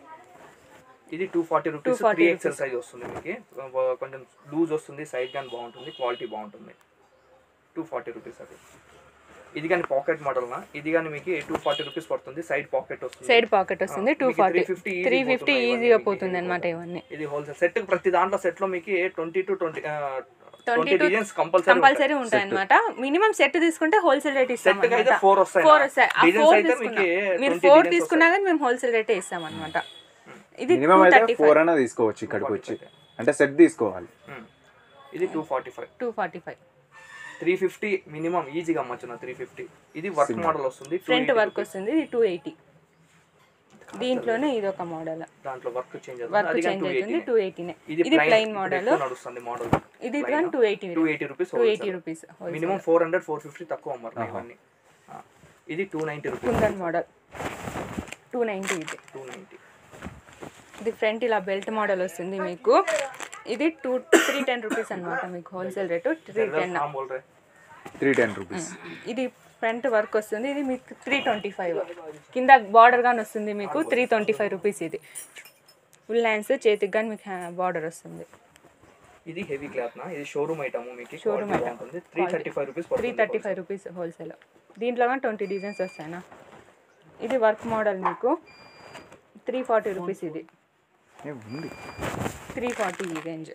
ఇది two forty rupees 240 three XL size వస్తుంది మీకు ఆ, కొంచెం లూజ్ వస్తుంది సైజ్ కానీ బాగుంటుంది క్వాలిటీ బాగుంటుంది టూ ఫార్టీ రూపీస్ అది ఇది కానీ పాకెట్ మోడల్ నా ఇది కానీ మీకు టూ ఫార్టీ రూపీస్ పడుతుంది సైడ్ పాకెట్ వస్తుంది సైడ్ పాకెట్ వస్తుంది టూ మీకు ఫార్టీ 350 easy త్రీ ఫిఫ్టీ పోతున్నాయి ఈజీగా ఇవన్నీ పోతుంది మీకు. అనమాట ఇవన్నీ ఇది హోల్సేల్ సెట్ ప్రతి దాంట్లో సెట్ లో మీకు twenty to twenty twenty to- designs compulsory compulsory ఉంటాయి అనమాట మినిమం సెట్ తీసుకుంటే హోల్సేల్ రేట్ ఇస్తాం Set కి అయితే four వస్తాయి ఫోర్ నా. వస్తాయి ఆ Designs ఫోర్ అయితే తీసుకున్నా మీకు మీరు 20 ఫోర్ designs తీసుకున్నా కానీ మేము హోల్సేల్ రేటే ఇస్తాం అనమాట ఇది మినిమం టూ అయితే థర్టీ ఫోర్ ఫైవ్ అయినా తీసుకోవచ్చు ఇక్కడికి వచ్చి అంటే సెట్ తీసుకోవాలి ఇది two forty five two forty five three fifty minimum ఈజీగా అమ్మచ్చు నా త్రీ ఫిఫ్టీ ఇది వర్క్ మోడల్ వస్తుంది 280 ఫ్రంట్ వర్క్ వస్తుంది ఇది టూ ఎయిటీ దీంట్లోనే ఇది ఒక మోడల్ దాంట్లో వర్క్ చేంజ్ వర్క్ అది చేంజ్ అవుతుంది టూ ఎయిటీనే ఇది ఇది ప్లైన్ ప్లెయిన్ మోడల్ నడుస్తుంది మోడల్ ఇది కానీ two eighty two eighty rupees two eighty rupees minimum four hundred four fifty తక్కువ అమ్మారు ఇవన్నీ ఆ, ఇది two ninety rupees Kundan model two ninety ఇది టూ నైంటీ ఇది ఫ్రంట్ ఇలా బెల్ట్ మోడల్ వస్తుంది మీకు ఇది టూ త్రీ టెన్ రూపీస్ అనమాట మీకు హోల్సేల్ రేటు త్రీ టెన్ బోల్ రే త్రీ టెన్ రూపీస్ ఇది ఫ్రంట్ వర్క్ వస్తుంది ఇది మీకు త్రీ ట్వంటీ ఫైవ్ కింద బార్డర్ కానీ వస్తుంది మీకు త్రీ ట్వంటీ ఫైవ్ రూపీస్ ఇది ఫుల్ హ్యాండ్స్ చేతికి కానీ మీకు బార్డర్ వస్తుంది ఇది హెవీ క్లాత్ నా ఇది షోరూమ్ ఐటమ్ మీకు Showroom షోరూమ్ item. ఉంటుంది three thirty five rupees three thirty five rupees wholesale దీంట్లో కానీ ట్వంటీ డిజైన్స్ వస్తాయినా ఇది వర్క్ మోడల్ మీకు త్రీ ఫార్టీ రూపీస్ ఇది ఏ ఉంది త్రీ ఫార్టీ ఈ రేంజ్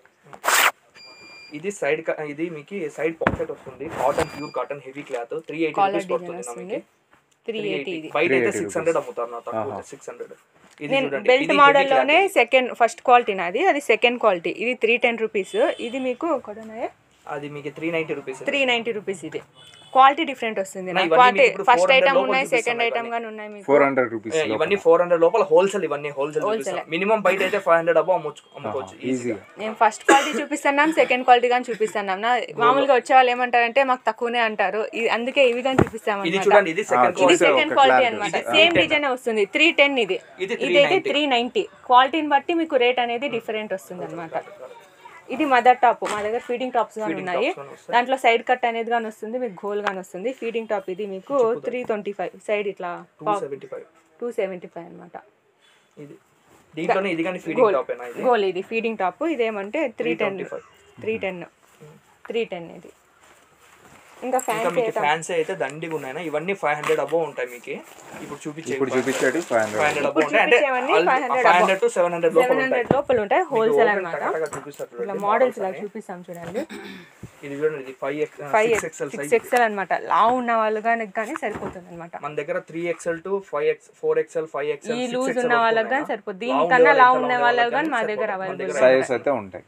ఇది సైడ్ ఇది మీకు సైడ్ పాకెట్ వస్తుంది cotton pure cotton heavy cloth three eighty collar rupees design పడుతుంది నా వస్తుంది మీకు త్రీ ఎయిటీ ఇది బయట అయితే 380 సిక్స్ హండ్రెడ్ అమ్ముతారు నా తక్కువ సిక్స్ హండ్రెడ్ ఇది నేను చూడండి బెల్ట్ ఇది మోడల్లోనే సెకండ్ ఫస్ట్ క్వాలిటీ నాది అది సెకండ్ క్వాలిటీ ఇది త్రీ టెన్ రూపీస్ ఇది మీకు కొడనాయే అది మీకు three ninety rupees three ninety rupees ఇది క్వాలిటీ డిఫరెంట్ వస్తుంది ఇవన్నీ క్వాలిటీ మీకు ఇప్పుడు ఫస్ట్ 400 ఐటమ్ లోపల ఉన్నాయి సెకండ్ చూపిస్తున్నాయి ఐటమ్ గానీ ఉన్నాయి మీకు ఫోర్ హండ్రెడ్ రూపీస్ ఇవన్నీ ఫోర్ హండ్రెడ్ లోపల హోల్సేల్ ఇవన్నీ హోల్సేల్ మినిమం బయట అయితే ఫైవ్ హండ్రెడ్ అబ్బో అమ్మొచ్చు అమ్ముకోవచ్చు ఈజీగా ఈజీగా నేను ఫస్ట్ క్వాలిటీ చూపిస్తున్నాం సెకండ్ క్వాలిటీ కానీ చూపిస్తున్నాం నా మామూలుగా వచ్చే వాళ్ళు ఏమంటారంటే మాకు తక్కువనే అంటారు ఇది- అందుకే ఇవి కానీ చూపిస్తాం ఇది అన్నమాట. చూడండి ఇది సెకండ్ ఇది చూస్తే సెకండ్ ఒక క్వాలిటీ clarity అనమాట సేమ్ డిజైన్ వస్తుంది త్రీ టెన్ ఇది ఇది ఇదైతే త్రీ నైన్టీ క్వాలిటీని బట్టి మీకు రేట్ అనేది డిఫరెంట్ వస్తుంది అనమాట ఇది మదర్ టాప్ మా దగ్గర ఫీడింగ్ టాప్స్ గానీ ఉన్నాయి దాంట్లో సైడ్ కట్ అనేది కానీ వస్తుంది మీకు గోల్ గానీ వస్తుంది ఫీడింగ్ టాప్ ఇది మీకు త్రీ ట్వంటీ ఫైవ్ సైడ్ ఇట్లా two seventy five two seventy five అనమాట ఇది దీంట్లోనే ఇది కానీ ఫీడింగ్ టాప్ అయినా ఇది గోల్ ఇది ఫీడింగ్ టాప్ ఇదేమంటే three ten 325. Three ten three ten ఇది ఇంకా ఇంకా ఫ్యాన్సీ మీకు ఫ్యాన్సీ అయితే దండిగా ఉన్నాయి ఇవన్నీ ఫైవ్ హండ్రెడ్ అబోవ్ ఉంటాయి మీకు ఇప్పుడు చూపించే ఇప్పుడు చూపించేది five five hundred hundred above ఉంటాయి అంటే చూపించేవన్నీ 500 five hundred to seven hundred లోపల సెవెన్ ఉంటాయి హండ్రెడ్ లోపల ఉంటాయి హోల్సేల్ అనమాట టకటక చూపిస్తారు ఇట్లా చూడండి మోడల్స్ ఇలా చూపిస్తాం చూడండి ఇది చూడండి ఇది five five six XL six size XL అనమాట లావు ఉన్న వాళ్ళు కానీ కానీ సరిపోతుంది అనమాట మన దగ్గర three XL to five X four XL five ఈ ఎక్స్ఎల్ లూజ్ ఉన్న వాళ్ళకి కానీ సరిపోతుంది దీనికన్నా లావు ఉన్న వాళ్ళకి కానీ మా దగ్గర అవైలబుల్ సైజెస్ అయితే ఉంటాయి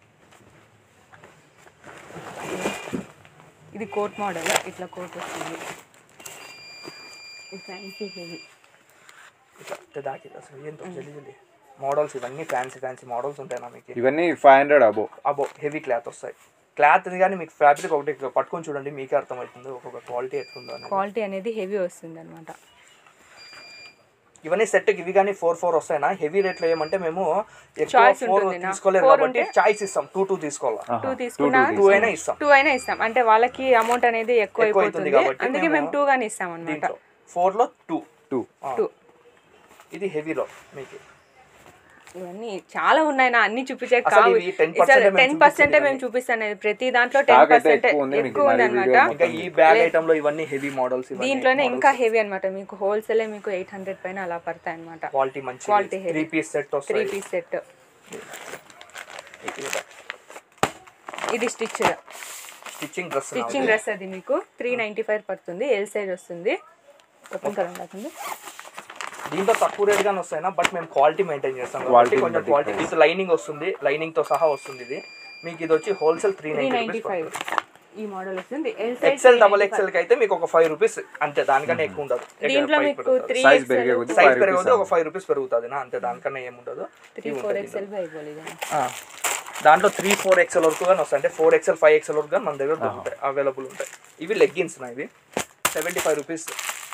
ఇది కోట్ మోడల్ ఇట్లా కోట్ వస్తుంది ఇది ఫ్యాన్సీ హెవీ దాకి అసలు ఏంటో జల్లి జల్లి మోడల్స్ ఇవన్నీ ఫ్యాన్సీ ఫ్యాన్సీ మోడల్స్ ఉంటాయి నా మీకు ఇవన్నీ five hundred above above heavy cloth వస్తాయి క్లాత్ కానీ మీకు ఫ్యాబ్రిక్ ఒకటి పట్టుకొని చూడండి మీకే అర్థమవుతుంది ఒక్కొక్క క్వాలిటీ ఎట్లుందో అని క్వాలిటీ అనేది హెవీ వస్తుంది అనమాట ఇవన్నీ సెట్ ఇవి కానీ ఫోర్ ఫోర్ వస్తాయినా హెవీ రేట్లో ఏమంటే మేము ఎక్కువ Choice ఫోర్ ఉంటుంది నా. తీసుకోలేము Four కాబట్టి చాయిస్ ఇస్తాం టూ టూ తీసుకోవాలా టూ తీసుకున్నా టూ అయినా ఇస్తాం టూ అయినా ఇస్తాం అంటే వాళ్ళకి అమౌంట్ అనేది ఎక్కువ ఎక్కువ అవుతుంది అయిపోతుంది కాబట్టి అందుకే మేము టూ గానీ ఇస్తాం అనమాట దీంట్లో ఫోర్లో టూ టూ టూ ఇది హెవీలో మీకు ఇవన్నీ చాలా ఉన్నాయి నా అన్ని చూపించే అసలు కావు ఇవి 10% మేము టెన్ పర్సెంట్ చూపించేది మేము చూపిస్తాను ప్రతి దాంట్లో టెన్ Stock అయితే పర్సెంట్ ఎక్కువ ఉంది మీకు. ఎక్కువ ఉంది మరి అనమాట వీడియో ఇంకా ఈ బ్యాగ్ ఐటమ్ లో ఇవన్నీ హెవీ మోడల్స్ దీంట్లోనే ఇంకా హెవీ అనమాట మీకు హోల్సేల్ మీకు ఎయిట్ హండ్రెడ్ పైన అలా పడతాయి అనమాట క్వాలిటీ మంచి Quality heavy. Three piece set three వస్తాయి పీస్ సెట్ ఇది stitch stitching dress stitching dress అది మీకు త్రీ నైంటీ ఫైవ్ పడుతుంది ఎల్ సైజ్ వస్తుంది ఓపెన్ కలర్ కాకుండా దీంట్లో తక్కువ రేట్ గానే వస్తాయినా బట్ మేము క్వాలిటీ మెయింటైన్ చేస్తాం కాబట్టి Quality కొంచెం బట్టి క్వాలిటీ విత్ లైనింగ్ వస్తుంది లైనింగ్ తో సహా వస్తుంది ఇది మీకు ఇది వచ్చి wholesale three three ninety ninety five ఈ మోడల్ వస్తుంది L size XL double XL కి అయితే మీకు ఒక ఫైవ్ రూపీస్ అంతే దానికన్నా ఎక్కువ ఉండదు దీంట్లో మీకు త్రీ సైజ్ పెరిగే కొద్దీ సైజ్ ఫైవ్ పెరిగితే ఒక ఫైవ్ రూపీస్ పెరుగుతుంది నా అంతే దానికన్నా ఏముండదు త్రీ ఫోర్ ఎక్స్ఎల్ అయిపోలేదు ఆ. దాంట్లో త్రీ ఫోర్ ఎక్స్ఎల్ వరకు కానీ వస్తాయి అంటే ఫోర్ ఎక్స్ఎల్ ఫైవ్ ఎక్స్ఎల్ వరకు కానీ మన దగ్గర దొరుకుతాయి అవైలబుల్ ఉంటాయి ఇవి లెగ్గిన్స్ నా ఇవి సెవెంటీ ఫైవ్ రూపీస్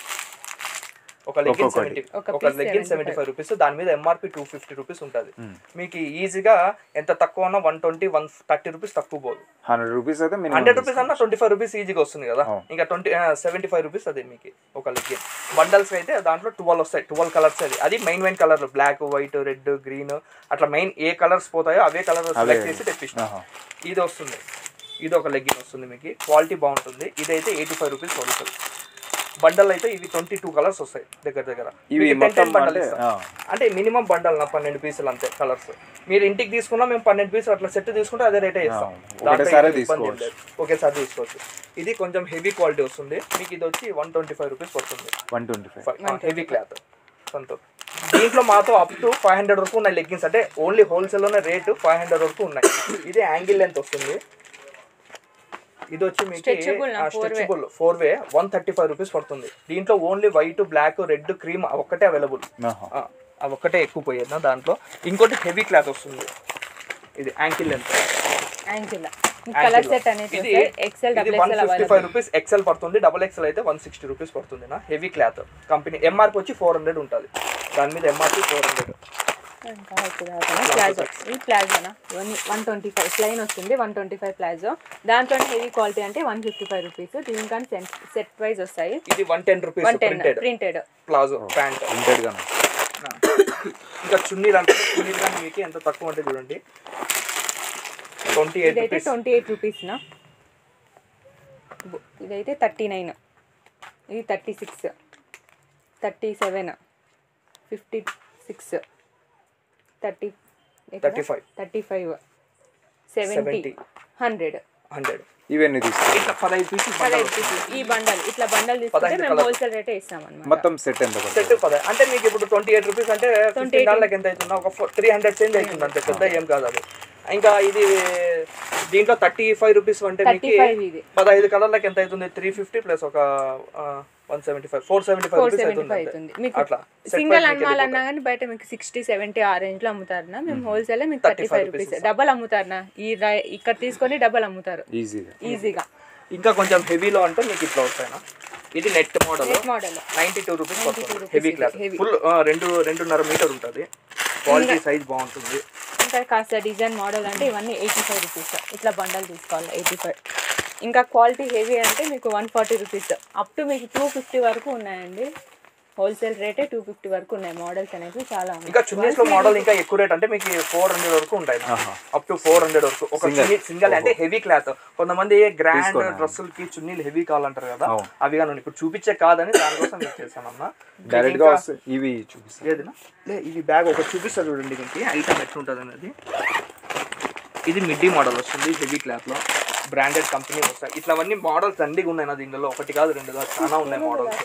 ఒక లెగ్గిన్ సెవెంటీ ఒక ఒక piece legging seventy five rupees దాని మీద ఎంఆర్పి టూ ఫిఫ్టీ రూపీస్ ఉంటుంది మీకు ఈజీగా ఎంత తక్కువ ఉన్నా one twenty one thirty rupees తక్కువ పోదు హండ్రెడ్ రూపీస్ అయితే మినిమం హండ్రెడ్ రూపీస్ అన్నా ట్వంటీ ఫైవ్ రూపీస్ ఈజీగా వస్తుంది కదా ఇంకా ట్వంటీ సెవెంటీ ఫైవ్ రూపీస్ అది మీకు ఒక లెగ్గిన్ బండల్స్ అయితే దాంట్లో ట్వెల్వ్ వస్తాయి ట్వెల్వ్ కలర్స్ అది అది main main colour black white red green అట్లా మెయిన్ ఏ కలర్స్ పోతాయో అవే కలర్ సెలెక్ట్ చేసి తెప్పించిన ఆహా. ఇది వస్తుంది ఇది ఒక లెగ్గిన్ వస్తుంది మీకు క్వాలిటీ బాగుంటుంది ఇదైతే ఎయిటీ ఫైవ్ రూపీస్ పడుతుంది బండల్ అయితే ఇవి ట్వంటీ టూ కలర్స్ వస్తాయి దగ్గర దగ్గర ఇవి మీకు 10 మొత్తం బండల్ అంటే, ఇస్తాం. ఆ. అంటే మినిమం బండల్ నా పన్నెండు పీసులు అంతే కలర్స్ మీరు ఇంటికి తీసుకున్నా మేము పన్నెండు పీసులు అట్లా సెట్ తీసుకుంటే అదే రేటే ఇస్తాం ఆ, దాంట్లో ఒకటేసారి ఏం ఇబ్బంది ఏం తీసుకోవచ్చు. లేదు. ఒకేసారి తీసుకోవచ్చు ఇది కొంచెం హెవీ క్వాలిటీ వస్తుంది మీకు ఇది వచ్చి వన్ ట్వంటీ ఫైవ్ రూపీస్ పడుతుంది one twenty five heavy cloth సొంత దీంట్లో మాతో అప్ టు ఫైవ్ హండ్రెడ్ వరకు ఉన్నాయి లెగ్గిన్స్ అంటే ఓన్లీ హోల్సేల్లోనే రేటు ఫైవ్ హండ్రెడ్ వరకు ఉన్నాయి ఇది యాంగిల్ లెంత్ వస్తుంది ఇది వచ్చి మీకు Stretchable నా, four way. Stretchable four way one thirty five rupees పడుతుంది దీంట్లో only white black red cream ఒక్కటే అవైలబుల్ ఆహా. అవి ఒక్కటే ఎక్కువ పోయేది నా దాంట్లో ఇంకోటి హెవీ క్లాత్ వస్తుంది ఇది ankle length ankle colour set అనేది ఇది ఎక్సెల్ ఇది double one XL fifty five rupees XL పడుతుంది డబల్ ఎక్సెల్ అయితే వన్ సిక్స్టీ రూపీస్ పడుతుంది నా హెవీ క్లాత్ కంపెనీ ఎంఆర్పి వచ్చి ఫోర్ హండ్రెడ్ ఉంటుంది దాని మీద ఎంఆర్పి ఫోర్ హండ్రెడ్ ప్లాజో ఈ ప్లాజోనా ఇవన్నీ వన్ ట్వంటీ ఫైవ్ ప్లైన్ వస్తుంది వన్ ట్వంటీ ఫైవ్ ప్లాజో దాంట్లో హెవీ క్వాలిటీ అంటే వన్ ఫిఫ్టీ ఫైవ్ రూపీస్ దీనికని సెట్ సెట్ వైజ్ వస్తాయి ఇది one ten rupees one ten printed printed palazzo pant printed గా ఇంకా చున్నీలు అంటే చున్నీలు కానీ మీకు ఎంత తక్కువ అంటే చూడండి ట్వంటీ ఎయిట్ ఇదైతే రూపీస్ ట్వంటీ ఎయిట్ రూపీస్నా ఇదైతే థర్టీ నైన్ ఇది thirty six thirty seven fifty six thirty 35. Thirty five seventy 70. Hundred hundred ఇవన్నీ తీసుకో ఇట్లా పదహైదు పీసెస్ పదహైదు పీసులు ఈ బండల్ ఇట్లా బండల్ తీసుకుంటే పదహైదు మేము colours. హోల్సేల్ రేటే ఇస్తాం అనమాట మొత్తం సెట్ ఎంత పడుతుంది సెట్ పద అంటే మీకు ఇప్పుడు ట్వంటీ ఎయిట్ రూపీస్ అంటే ఫిఫ్టీన్ డాలర్కి ఎంత అవుతుందా ఒక త్రీ హండ్రెడ్ చేంజ్ అవుతుంది అంతే పెద్ద ఏం కాదు అది ఇంకా ఇది దీంట్లో థర్టీ ఫైవ్ రూపీస్ అంటే మీకు 35 ఇది. పదహైదు కలర్లకి ఎంత అవుతుంది త్రీ ఫిఫ్టీ ప్లస్ ఒక one seventy five four seventy five four rupees seventy అవుతుంది ఫైవ్ అంతే. అవుతుంది మీకు అట్లా Set సింగిల్ price మీకు అమ్మాలన్నా కానీ బయట మీకు సిక్స్టీ సెవెంటీ ఆ రేంజ్ లో అమ్ముతారనా మేము హోల్సేల్ మీకు థర్టీ ఫైవ్ రూపీస్ డబల్ అమ్ముతారనా ఈ రై- ఇక్కడ తీసుకొని డబల్ అమ్ముతారు ఈజీగా ఈజీగా ఇంకా కొంచెం హెవీలో అంటే మీకు ఇట్లా వస్తాయి ఇది net model model ninety two rupees పడుతుంది హెవీ క్లాత్ ఫుల్ రెండు రెండున్నర మీటర్ ఉంటుంది క్వాలిటీ సైజ్ బాగుంటుంది ఇంకా కాస్త డిజైన్ మోడల్ అంటే ఇవన్నీ ఎయిటీ ఫైవ్ రూపీస్ ఇట్లా బండల్ తీసుకోవాలి ఎయిటీ ఫైవ్ ఇంకా క్వాలిటీ హెవీ అంటే మీకు one forty rupees up to మీకు టూ ఫిఫ్టీ వరకు ఉన్నాయండి హోల్సేల్ రేటే టూ ఫిఫ్టీ వరకు ఉన్నాయి మోడల్స్ అనేవి చాలా ఉన్నాయి ఇంకా చున్నీస్ లో మోడల్ ఇంకా ఎక్కువ రేట్ అంటే మీకు ఫోర్ హండ్రెడ్ వరకు ఉంటాయి అప్ టు ఫోర్ హండ్రెడ్ వరకు ఒక సింగిల్ అంటే హెవీ క్లాత్ కొంతమంది గ్రాండ్ డ్రెస్సులకి చున్నీలు హెవీ కావాలంటారు కదా అవి కానీ ఇప్పుడు చూపించే కాదని దానికోసం మీకు చేశానమ్మా డైరెక్ట్ గా వస్తాయి ఇవి చూపిస్తాయి లేదునా లే ఇది బ్యాగ్ ఒకటి చూపిస్తా చూడండి మీకు ఐటమ్ ఎట్లుంటుంది అనేది ఇది మిడ్డీ మోడల్ వస్తుంది హెవీ క్లాత్ లో బ్రాండెడ్ కంపెనీ వస్తాయి ఇట్లవన్నీ మోడల్స్ దండిగా ఉన్నాయి నా దీనిలో ఒకటి కాదు రెండు కాదు చాలా ఉన్నాయి మోడల్స్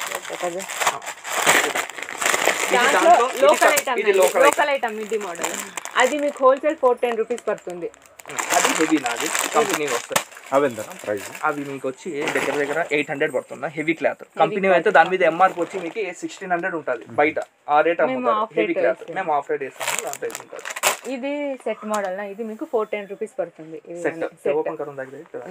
ఇది దాంట్లో ఇది లోకల్ క- ఐటమ్ ఇది లోకల్ లోకల్ ఐటమ్ ఇది మోడల్ అది మీకు హోల్సేల్ ఫోర్ టెన్ రూపీస్ పడుతుంది అది హెవీ నాది కంపెనీ వస్తాయి అవి ఎంత ప్రైస్ అవి మీకు వచ్చి దగ్గర దగ్గర ఎయిట్ హండ్రెడ్ పడుతుంది హెవీ క్లాత్ కంపెనీ అయితే దాని మీద ఎంఆర్పి వచ్చి మీకు సిక్స్టీన్ హండ్రెడ్ ఉంటుంది బయట ఆ రేట్ అమ్ముతారు off హెవీ rate క్లాత్ మేము ఆఫ్ రేట్ వేస్తాము దాంట్లో ఇది ఉంటుంది ఇది సెట్ మోడల్ ఇది మీకు ఫోర్ టెన్ రూపీస్ పడుతుంది ఇది సెట్ సెట్ ఓపెన్ కरून దగ్గర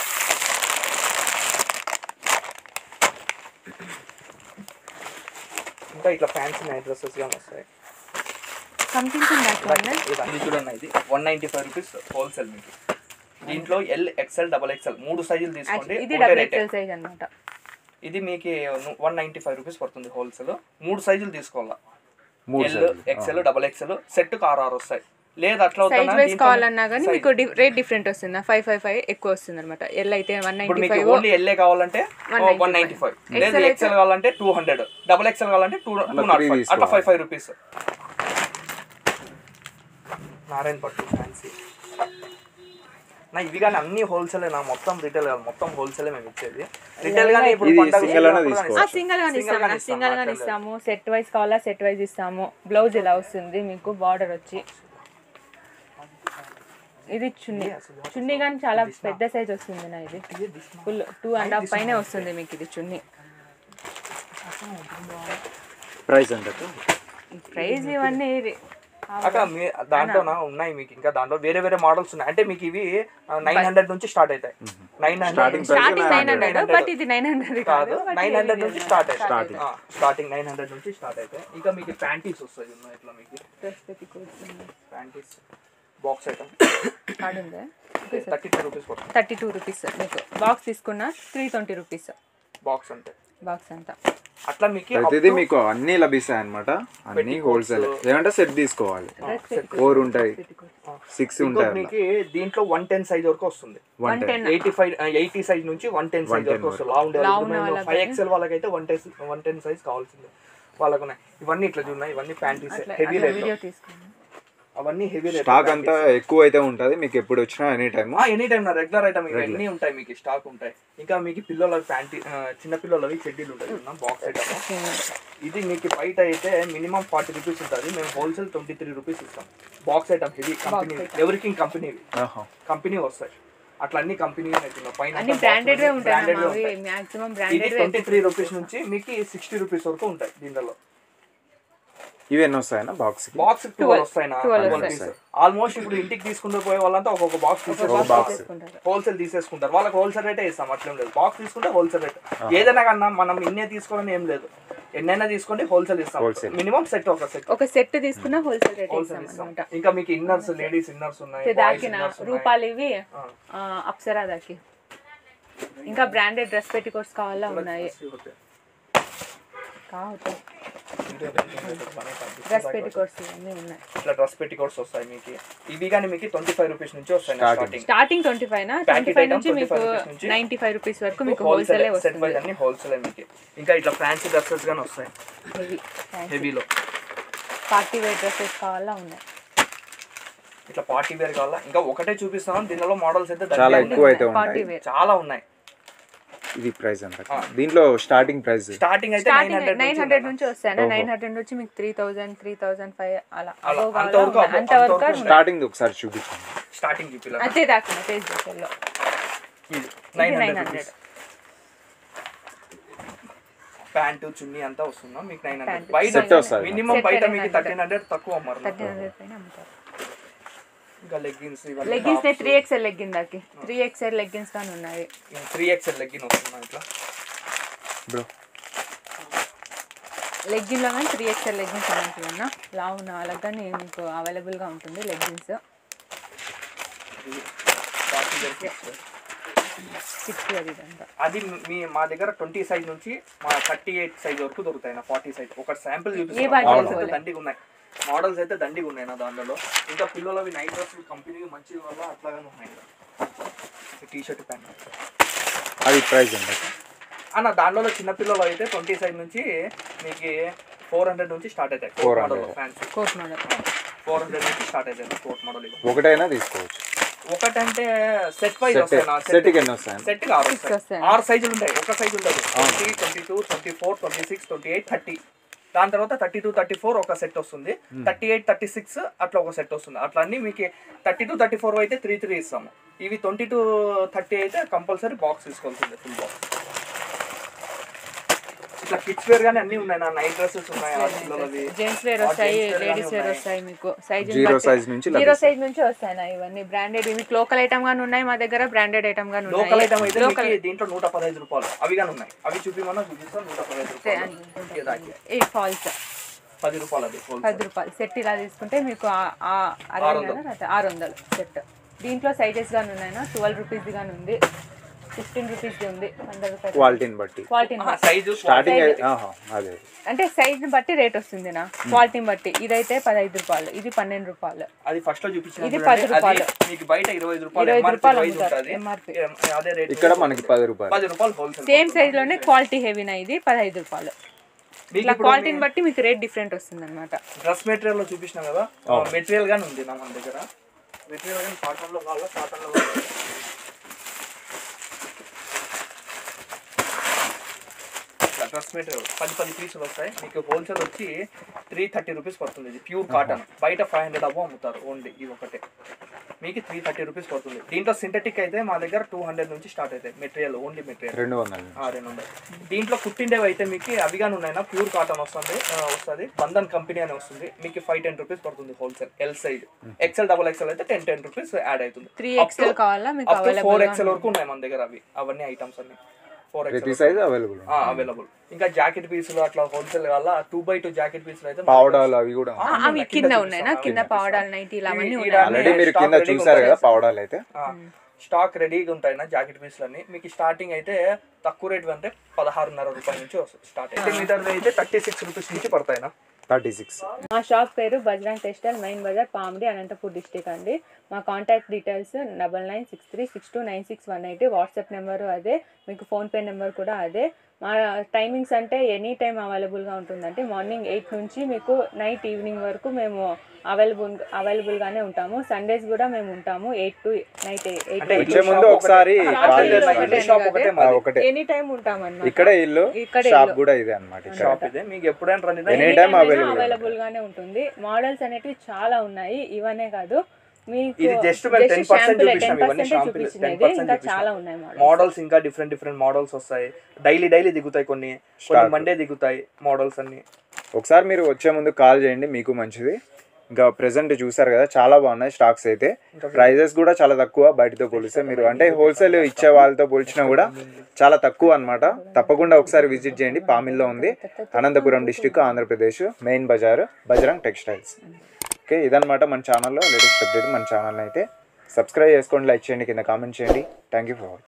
ఇంకా ఇట్లా ఫ్యాన్సీ నైట్ డ్రెస్సెస్ కానీ వస్తాయి సంథింగ్ ఇది చూడండి ఇది one ninety five rupees wholesale మీకు దీంట్లో ఎల్ ఎక్స్ఎల్ డబల్ ఎక్స్ఎల్ మూడు సైజులు తీసుకోండి ఇది ఒకటే డబుల్ రేటే ఎక్సెల్ సైజ్ అన్నమాట ఇది మీకు వన్ నైంటీ ఫైవ్ రూపీస్ పడుతుంది హోల్సేల్ మూడు సైజులు తీసుకోవాలా మూడు L XL double XL set ఆరు ఆరు వస్తాయి లేదు అట్లా సైజ్ వద్దన్నా వైజ్ దీంట్లో కావాలన్నా కానీ మీకు రేట్ డిఫరెంట్ వస్తుంది ఫైవ్ ఫైవ్ ఫైవ్ ఎక్కువ వస్తుంది అనమాట ఎల్ అయితే వన్ ఇప్పుడు నైన్టీ మీకు ఫైవ్ ఓన్లీ ఎల్ఏ కావాలంటే వన్ నైన్టీ ఫైవ్ లేదు ఎక్సెల్ కావాలంటే టూ హండ్రెడ్ డబల్ ఎక్సెల్ కావాలంటే టూ టూ నాట్ ఫైవ్ అట్లా ఫైవ్ ఫైవ్ రూపీస్ నారాయణ పట్టు ఫ్యాన్సీ నా ఇవి కానీ అన్ని హోల్సేల్ నా మొత్తం రిటైల్ కాదు మొత్తం హోల్సేల్ మేము ఇచ్చేది రిటైల్ కానీ ఇప్పుడు ఇది పండగ single అనే వచ్చినప్పుడు తీసుకోవచ్చు. కానీ సింగిల్ గానే Single ఇస్తాము గానే ఇస్తాము, సింగిల్ గానే అట్లా ఇస్తాము సెట్ వైజ్ కావాలా సెట్ వైజ్ ఇస్తాము బ్లౌజ్ ఇలా వస్తుంది మీకు బార్డర్ వచ్చి ఇది చున్నీ చున్నీ కానీ చాలా పెద్ద సైజ్ వస్తుంది నా ఇది ఫుల్ టూ అండ్ హాఫ్ పైనే వస్తుంది మీకు ఇది చున్నీ ప్రైస్ ఎంత ప్రైస్ ఇవన్నీ ఇది. అక్క మీ దాంట్లో ఉన్నాయి మీకు ఇంకా దాంట్లో వేరే వేరే మోడల్స్ ఉన్నాయి అంటే మీకు ఇవి నైన్ హండ్రెడ్ నుంచి స్టార్ట్ అవుతాయి nine hundred starting nine hundred but ఇది నైన్ హండ్రెడ్ కాదు నైన్ హండ్రెడ్ నుంచి స్టార్ట్ అవుతాయి స్టార్టింగ్ నైన్ హండ్రెడ్ నుంచి స్టార్ట్ అవుతాయి ఇంకా మీకు ప్యాంటీస్ వస్తాయి ఉన్నాయి ఇట్లా మీకు ప్యాంటీస్ బాక్స్ ఐటమ్ కార్డ్ ఉందా థర్టీ టూ రూపీస్ పడుతుంది థర్టీ టూ రూపీస్ మీకు బాక్స్ తీసుకున్న త్రీ ట్వంటీ రూపీస్ బాక్స్ అంటే బాక్స్ అంతా అట్లా మీకు ప్రతిదీ మీకు అన్ని లభిస్తాయి అనమాట అన్ని హోల్సేల్ ఏమంటే సెట్ తీసుకోవాలి ఫోర్ ఉంటాయి సిక్స్ ఉంటాయి అట్లా. మీకు దీంట్లో వన్ టెన్ సైజ్ వరకు వస్తుంది one ten eighty five eighty size నుంచి వన్ టెన్ సైజ్ వరకు వస్తుంది లా ఉండే ఫైవ్ ఎక్స్ఎల్ వాళ్ళకైతే one ten one ten size కావాల్సిందే వాళ్ళకు ఉన్నాయి ఇవన్నీ ఇట్లా చూఉన్నాయి ఇవన్నీ ప్యాంటీస్ హెవీ రేట్ వీడియో తీసుకున్నాను అవన్నీ హెవీ రేట్ స్టాక్ అంతా ఎక్కువ అయితే ఉంటది మీకు ఎప్పుడు వచ్చినా ఎనీ టైమ్ ఎనీ టైం నా రెగ్యులర్ ఐటమ్ ఇవన్నీ ఉంటాయి మీకు స్టాక్ ఉంటాయి ఇంకా మీకు పిల్లల ప్యాంటీ చిన్న పిల్లలవి చెడ్డీలు ఉంటాయి బాక్స్ ఐటమ్ ఇది మీకు బయట అయితే మినిమం ఫార్టీ రూపీస్ ఉంటుంది మేము హోల్సేల్ ట్వంటీ త్రీ రూపీస్ ఇస్తాం బాక్స్ ఐటమ్ హెవీ కంపెనీ ఎవరికి కంపెనీ కంపెనీ వస్తాయి అట్లా అన్ని కంపెనీ పైన అన్ని బ్రాండెడ్ ఉంటాయి branded అవి ఉంటాయి. మాక్సిమం ఇది బ్రాండెడ్ ట్వంటీ త్రీ రూపీస్ నుంచి మీకు సిక్స్టీ రూపీస్ వరకు ఉంటాయి దీనిలో ఇవి ఎన్ని వస్తాయన్నా బాక్స్ బాక్స్ ట్వెల్వ్ వస్తాయి ఆల్మోస్ట్ ఇప్పుడు ఇంటికి తీసుకుంటూ పోయే వాళ్ళంతా ఒక్కొక్క బాక్స్ తీసేసుకుంటారు తీసుకుంటారు హోల్సేల్ తీసేసుకుంటారు వాళ్ళకి హోల్సేల్ రేటే ఇస్తాం అట్లేం లేదు బాక్స్ తీసుకుంటే హోల్సేల్ రేట్ ఏదైనా కన్నా మనం ఇన్నే తీసుకోవాలని ఏం లేదు ఎన్నైనా తీసుకోండి హోల్సేల్ ఇస్తాం మినిమం సెట్ ఒక సెట్ ఒక సెట్ తీసుకున్న హోల్సేల్ రేట్ హోల్సేల్ ఇస్తాం ఇస్తాం ఇంకా మీకు ఇన్నర్స్ లేడీస్ ఇన్నర్స్ ఉన్నాయి boys దాకిన inners ఉన్నాయి. రూపాయలు ఇవి ఆ, అప్సరా దాకి ఇంకా బ్రాండెడ్ డ్రెస్ పెట్టికోట్స్ కావాలా ఉన్నాయి కావుతాయి డ్రెస్ పెట్టికోట్స్ ఇవన్నీ ఉన్నాయి ఇట్లా డ్రెస్ పెట్టికోట్స్ వస్తాయి మీకు ఇవి కానీ మీకు ట్వంటీ ఫైవ్ రూపీస్ నుంచి వస్తాయి స్టార్టింగ్ స్టార్టింగ్ ట్వంటీ ఫైవ్ నా ట్వంటీ Packet ఫైవ్ item నుంచి మీకు 25 rupees నుంచి నైన్టీ ఫైవ్ రూపీస్ వరకు మీకు హోల్సేల్ హోల్సేలే సెట్ వైజ్ వస్తుంది అన్ని హోల్సేల్ మీకు ఇంకా ఇట్లా ఫ్యాన్సీ డ్రెస్సెస్ కానీ వస్తాయి హెవీ హెవీలో పార్టీ వేర్ డ్రెస్సెస్ కావాలా ఉన్నాయి ఇట్లా పార్టీ వేర్ కావాలా ఇంకా ఒకటే చూపిస్తాను దీనిలో మోడల్స్ అయితే చాలా దండిగా ఎక్కువ అయితే పార్టీ ఉంటాయి వేర్ చాలా ఉన్నాయి ఇది ప్రైస్ ఎంత దీంట్లో స్టార్టింగ్ ప్రైస్ స్టార్టింగ్ అయితే nine starting hundred nine hundred నుంచి వస్తాయి నైన్ హండ్రెడ్ నుంచి మీకు three thousand three thousand five అలా అలా, above అలా అంతవరకు ఉన్నాయి. above, అంతవరకు అంతవరకు ఉన్నాయి. స్టార్టింగ్ ఒకసారి చూపించండి స్టార్టింగ్ చూపిల్ల అంతే దాకా ఫేస్ లో ఇది nine nine hundred hundred pant చున్నీ అంతా వస్తుందా మీకు నైన్ హండ్రెడ్ Pant. బయట Set వస్తుంది. మినిమం Set బయట nine మీకు hundred. థర్టీన్ హండ్రెడ్ తక్కువ అమ్మారు థర్టీన్ హండ్రెడ్ పైన అమ్ముతారు ఇంకా లెగ్గిన్స్ ఇవన్నీ లెగ్గిన్స్ త్రీ ఎక్స్ఎల్ లెగ్గిన్ దాకి త్రీ ఎక్స్ఎల్ లెగ్గిన్స్ కానీ ఉన్నాయి త్రీ ఎక్స్ఎల్ లెగ్గిన్ వస్తుంది ఇట్లా బ్రో లెగ్గిన్లో కానీ త్రీ ఎక్స్ఎల్ లెగ్గిన్స్ ఉన్నాయి అన్న లావు ఉన్న వాళ్ళకి కానీ మీకు అవైలబుల్గా ఉంటుంది లెగ్గిన్స్ బాక్స్ జరిపి సిక్స్ అది ఇదంతా అది మీ మా దగ్గర ట్వంటీ సైజ్ నుంచి మా థర్టీ ఎయిట్ సైజ్ వరకు దొరుకుతాయి నా ఫార్టీ సైజ్ ఒక శాంపిల్ ఏ చూపిస్తాను బాగా మోడల్స్ అయితే చూసుకోవాలి? దండిగా ఉన్నాయి మోడల్స్ అయితే దండిగా ఉన్నాయి నా దాంట్లో ఇంకా పిల్లలవి నైట్ డ్రెస్ కంపెనీ మంచి వల్ల అట్లాగానే ఉన్నాయి టీ షర్ట్ ప్యాంట్ అది ప్రైస్ ఎంత అన్న దాంట్లో చిన్న పిల్లలు అయితే ట్వంటీ సైజ్ నుంచి మీకు ఫోర్ హండ్రెడ్ నుంచి స్టార్ట్ అవుతాయి four 400. Model fans coat model four hundred నుంచి స్టార్ట్ అవుతాయి స్పోర్ట్ మోడల్ ఇవి ఒకటైనా తీసుకోవచ్చు ఒకటంటే సెట్ వైజ్ సెట్ వస్తాయి నా సెట్కి ఎన్ని వస్తాయి సెట్ ఆరు వస్తాయి వస్తాయి. ఆరు సైజులు ఉంటాయి ఒక సైజు ఉండదు twenty twenty two twenty four twenty six twenty eight thirty దాని తర్వాత థర్టీ టూ థర్టీ ఫోర్ ఒక సెట్ వస్తుంది థర్టీ ఎయిట్ థర్టీ సిక్స్ అట్లా ఒక సెట్ వస్తుంది అట్లా అన్ని మీకు థర్టీ టూ థర్టీ ఫోర్ అయితే త్రీ త్రీ ఇస్తాము ఇవి ట్వంటీ టూ థర్టీ అయితే కంపల్సరీ బాక్స్ తీసుకోవాల్సిందే ఫుల్ బాక్స్ ఇట్లా కిడ్స్ వేర్ గానీ అన్ని ఉన్నాయి నా నైట్ డ్రెస్సెస్ ఉన్నాయి ఆ పిల్లలవి జెంట్స్ వేర్ ఆ వస్తాయి gents wear లేడీస్ గానీ వేర్ ఉన్నాయి. వస్తాయి మీకు సైజ్ జీరో సైజ్ నుంచి జీరో సైజ్ నుంచి వస్తాయి నా ఇవన్నీ బ్రాండెడ్ మీకు లోకల్ ఐటమ్ గానీ ఉన్నాయి మా దగ్గర బ్రాండెడ్ ఐటమ్ గానీ లోకల్ ఉన్నాయి ఐటమ్ అయితే లోకల్ మీకు దీంట్లో నూట పదహైదు రూపాయలు అవి కానీ ఉన్నాయి అవి చూపిమన్నా చూపిస్తాం నూట పదహైదు రూపాయలు ఇదాకి. ఈ ఫాల్స్ పది రూపాయలు అది wholesale. పది రూపాయలు సెట్ ఇలా తీసుకుంటే మీకు ఆ- ఆ అరవై నెలలు అయితే ఆరు వందలు సెట్ దీంట్లో సైజెస్ గానీ ఉన్నాయి ట్వెల్వ్ రూపీస్ గానీ ఉంది ఫిఫ్టీన్ రూపీస్ ఉంది వంద రూపాయలు క్వాలిటీని బట్టి క్వాలిటీని ఆహా, సైజు స్టార్టింగ్ ఆహా, అదే అంటే సైజ్ బట్టి రేట్ వస్తుంది నా క్వాలిటీని బట్టి ఇదైతే పదహైదు రూపాయలు ఇది పన్నెండు రూపాయలు అది ఫస్ట్ లో చూపించిన ఇది చూడండి, పది అది రూపాయలు. మీకు బయట ఇరవై ఐదు రూపాయలు ఇరవై ఐదు MRP రూపాయలు ప్రైస్ అమ్ముతారు, ఉంటుంది MRP. ఏ- అదే రేట్ ఇక్కడ మనకి పది రూపాయలు పది రూపాయలు హోల్సేల్ సేమ్ సైజ్ లోనే క్వాలిటీ హెవీనా ఇది పదహైదు రూపాయలు మీకు ఇట్లా ఇప్పుడు క్వాలిటీని బట్టి మీకు రేట్ డిఫరెంట్ వస్తుంది అనమాట డ్రెస్ మెటీరియల్ లో చూపించిన కదా మెటీరియల్ గానీ ఉంది నా మన దగ్గర మెటీరియల్ కానీ కాటన్ లో కావాలా కాటన్ లో కావాలా? ఇట్లా డ్రెస్ మెటీరియల్ పది పది పీసులు వస్తాయి మీకు హోల్సేల్ వచ్చి త్రీ థర్టీ రూపీస్ పడుతుంది ఇది ప్యూర్ కాటన్ బయట ఫైవ్ హండ్రెడ్ అవ్వ అమ్ముతారు ఓన్లీ ఇది ఒకటే మీకు త్రీ థర్టీ రూపీస్ పడుతుంది దీంట్లో సింథటిక్ అయితే మా దగ్గర టూ హండ్రెడ్ నుంచి స్టార్ట్ అవుతాయి మెటీరియల్ ఓన్లీ మెటీరియల్ రెండు వందలు ఆ, రెండు వందలు దీంట్లో కుట్టిండేవి అయితే మీకు అవిగానే ఉన్నాయి ప్యూర్ కాటన్ వస్తుంది ఆ, వస్తుంది బంధన్ కంపెనీ అని వస్తుంది మీకు ఫైవ్ టెన్ రూపీస్ పడుతుంది wholesale L size XL double XL అయితే టెన్ టెన్ రూపీస్ యాడ్ అవుతుంది త్రీ ఎక్స్ఎల్ కావాలా మీకు ఫోర్ అవైలబుల్ ఎక్సెల్ వరకు ఉన్నాయి మన దగ్గర అవి అవన్నీ ఐటమ్స్ అన్ని ఫోర్ ప్రతి ఎక్సెల్ సైజ్ అవైలబుల్ అవైలబుల్ ఇంకా జాకెట్ పీసులు అట్లా హోల్సేల్ కావాలా టూ బై టూ జాకెట్ పీసులు అయితే పావడాలు అవి కూడా ఆ, అవి ఉన్నాయి. కింద కింద ఉన్నాయినా చూపిస్తాను, కింద కింద పవడాలు నైటీలు అవన్నీ ఈ- ఈ ఉన్నాయి ఆల్రెడీ మీరు స్టాక్ కింద రెడీగా చూసారు కదా ఉంటుంది. పావడాలు అయితే స్టాక్ రెడీగా ఉంటాయి నా జాకెట్ పీసులు అన్ని మీకు స్టార్టింగ్ అయితే తక్కువ రేట్ అంటే పదహారున్నర రూపాయల నుంచి వస్తుంది స్టార్ట్ మీటర్ అయితే థర్టీ సిక్స్ రూపీస్ నుంచి పడతాయి నా థర్టీ సిక్స్ మా షాప్ పేరు Bajrang textile main Bazar Pamidi Anantapur district అండి మా contact details double nine six three six two nine six one eight WhatsApp number అదే మీకు ఫోన్పే నెంబర్ కూడా అదే మా టైమింగ్స్ అంటే ఎనీ టైం అవైలబుల్గా ఉంటుందంటే మార్నింగ్ ఎయిట్ నుంచి మీకు నైట్ ఈవినింగ్ వరకు మేము అవైలబుల్ అవైలబుల్గానే ఉంటాము సండేస్ కూడా మేము ఉంటాము ఎయిట్ టు నైట్ ఎయిట్ అంటే వచ్చే ముందు ఒకసారి కాల్ ఒకటే షాప్ ఒకటే ఆ, మాది. ఒకటే ఎనీ టైం ఉంటామన్నమాట ఇక్కడే ఇల్లు ఇక్కడే షాప్ ఇల్లు. కూడా ఇదే అన్నమాట ఇక్కడ షాప్ ఇదే మీకు ఎప్పుడైనా రండి Any any time time available గా అవైలబుల్ గానే ఉంటుంది మోడల్స్ అనేటివి చాలా ఉన్నాయి ఇవనే కాదు మీకు ఇది just మేము 10% శాంపుల్ చూపించాం, టెన్ ఇవన్నీ పర్సెంట్ శాంపుల్ చూపించినది 10% ఇంకా చూపించాం. చాలా ఉన్నాయి మోడల్స్ మోడల్స్ ఇంకా డిఫరెంట్ డిఫరెంట్ మోడల్స్ వస్తాయి డైలీ డైలీ దిగుతాయి కొన్ని కొన్ని మండే దిగుతాయి మోడల్స్ అన్ని ఒకసారి మీరు వచ్చే ముందు కాల్ చేయండి మీకు మంచిది ఇంకా ప్రెసెంట్ చూసారు కదా చాలా బాగున్నాయి స్టాక్స్ అయితే ప్రైజెస్ కూడా చాలా తక్కువ బయటతో పోలిస్తే మీరు అంటే హోల్సేల్ ఇచ్చే వాళ్ళతో పోల్చినా కూడా చాలా తక్కువ అన్నమాట తప్పకుండా ఒకసారి విజిట్ చేయండి పామిల్లో ఉంది Anantapuram district Andhra Pradesh main Bazar Bajrang textiles okay ఇదన్నమాట మన ఛానల్లో లేటెస్ట్ అప్డేట్ మన ఛానల్ని అయితే సబ్స్క్రైబ్ చేసుకోండి లైక్ చేయండి కింద కామెంట్ చేయండి థ్యాంక్ యూ ఫర్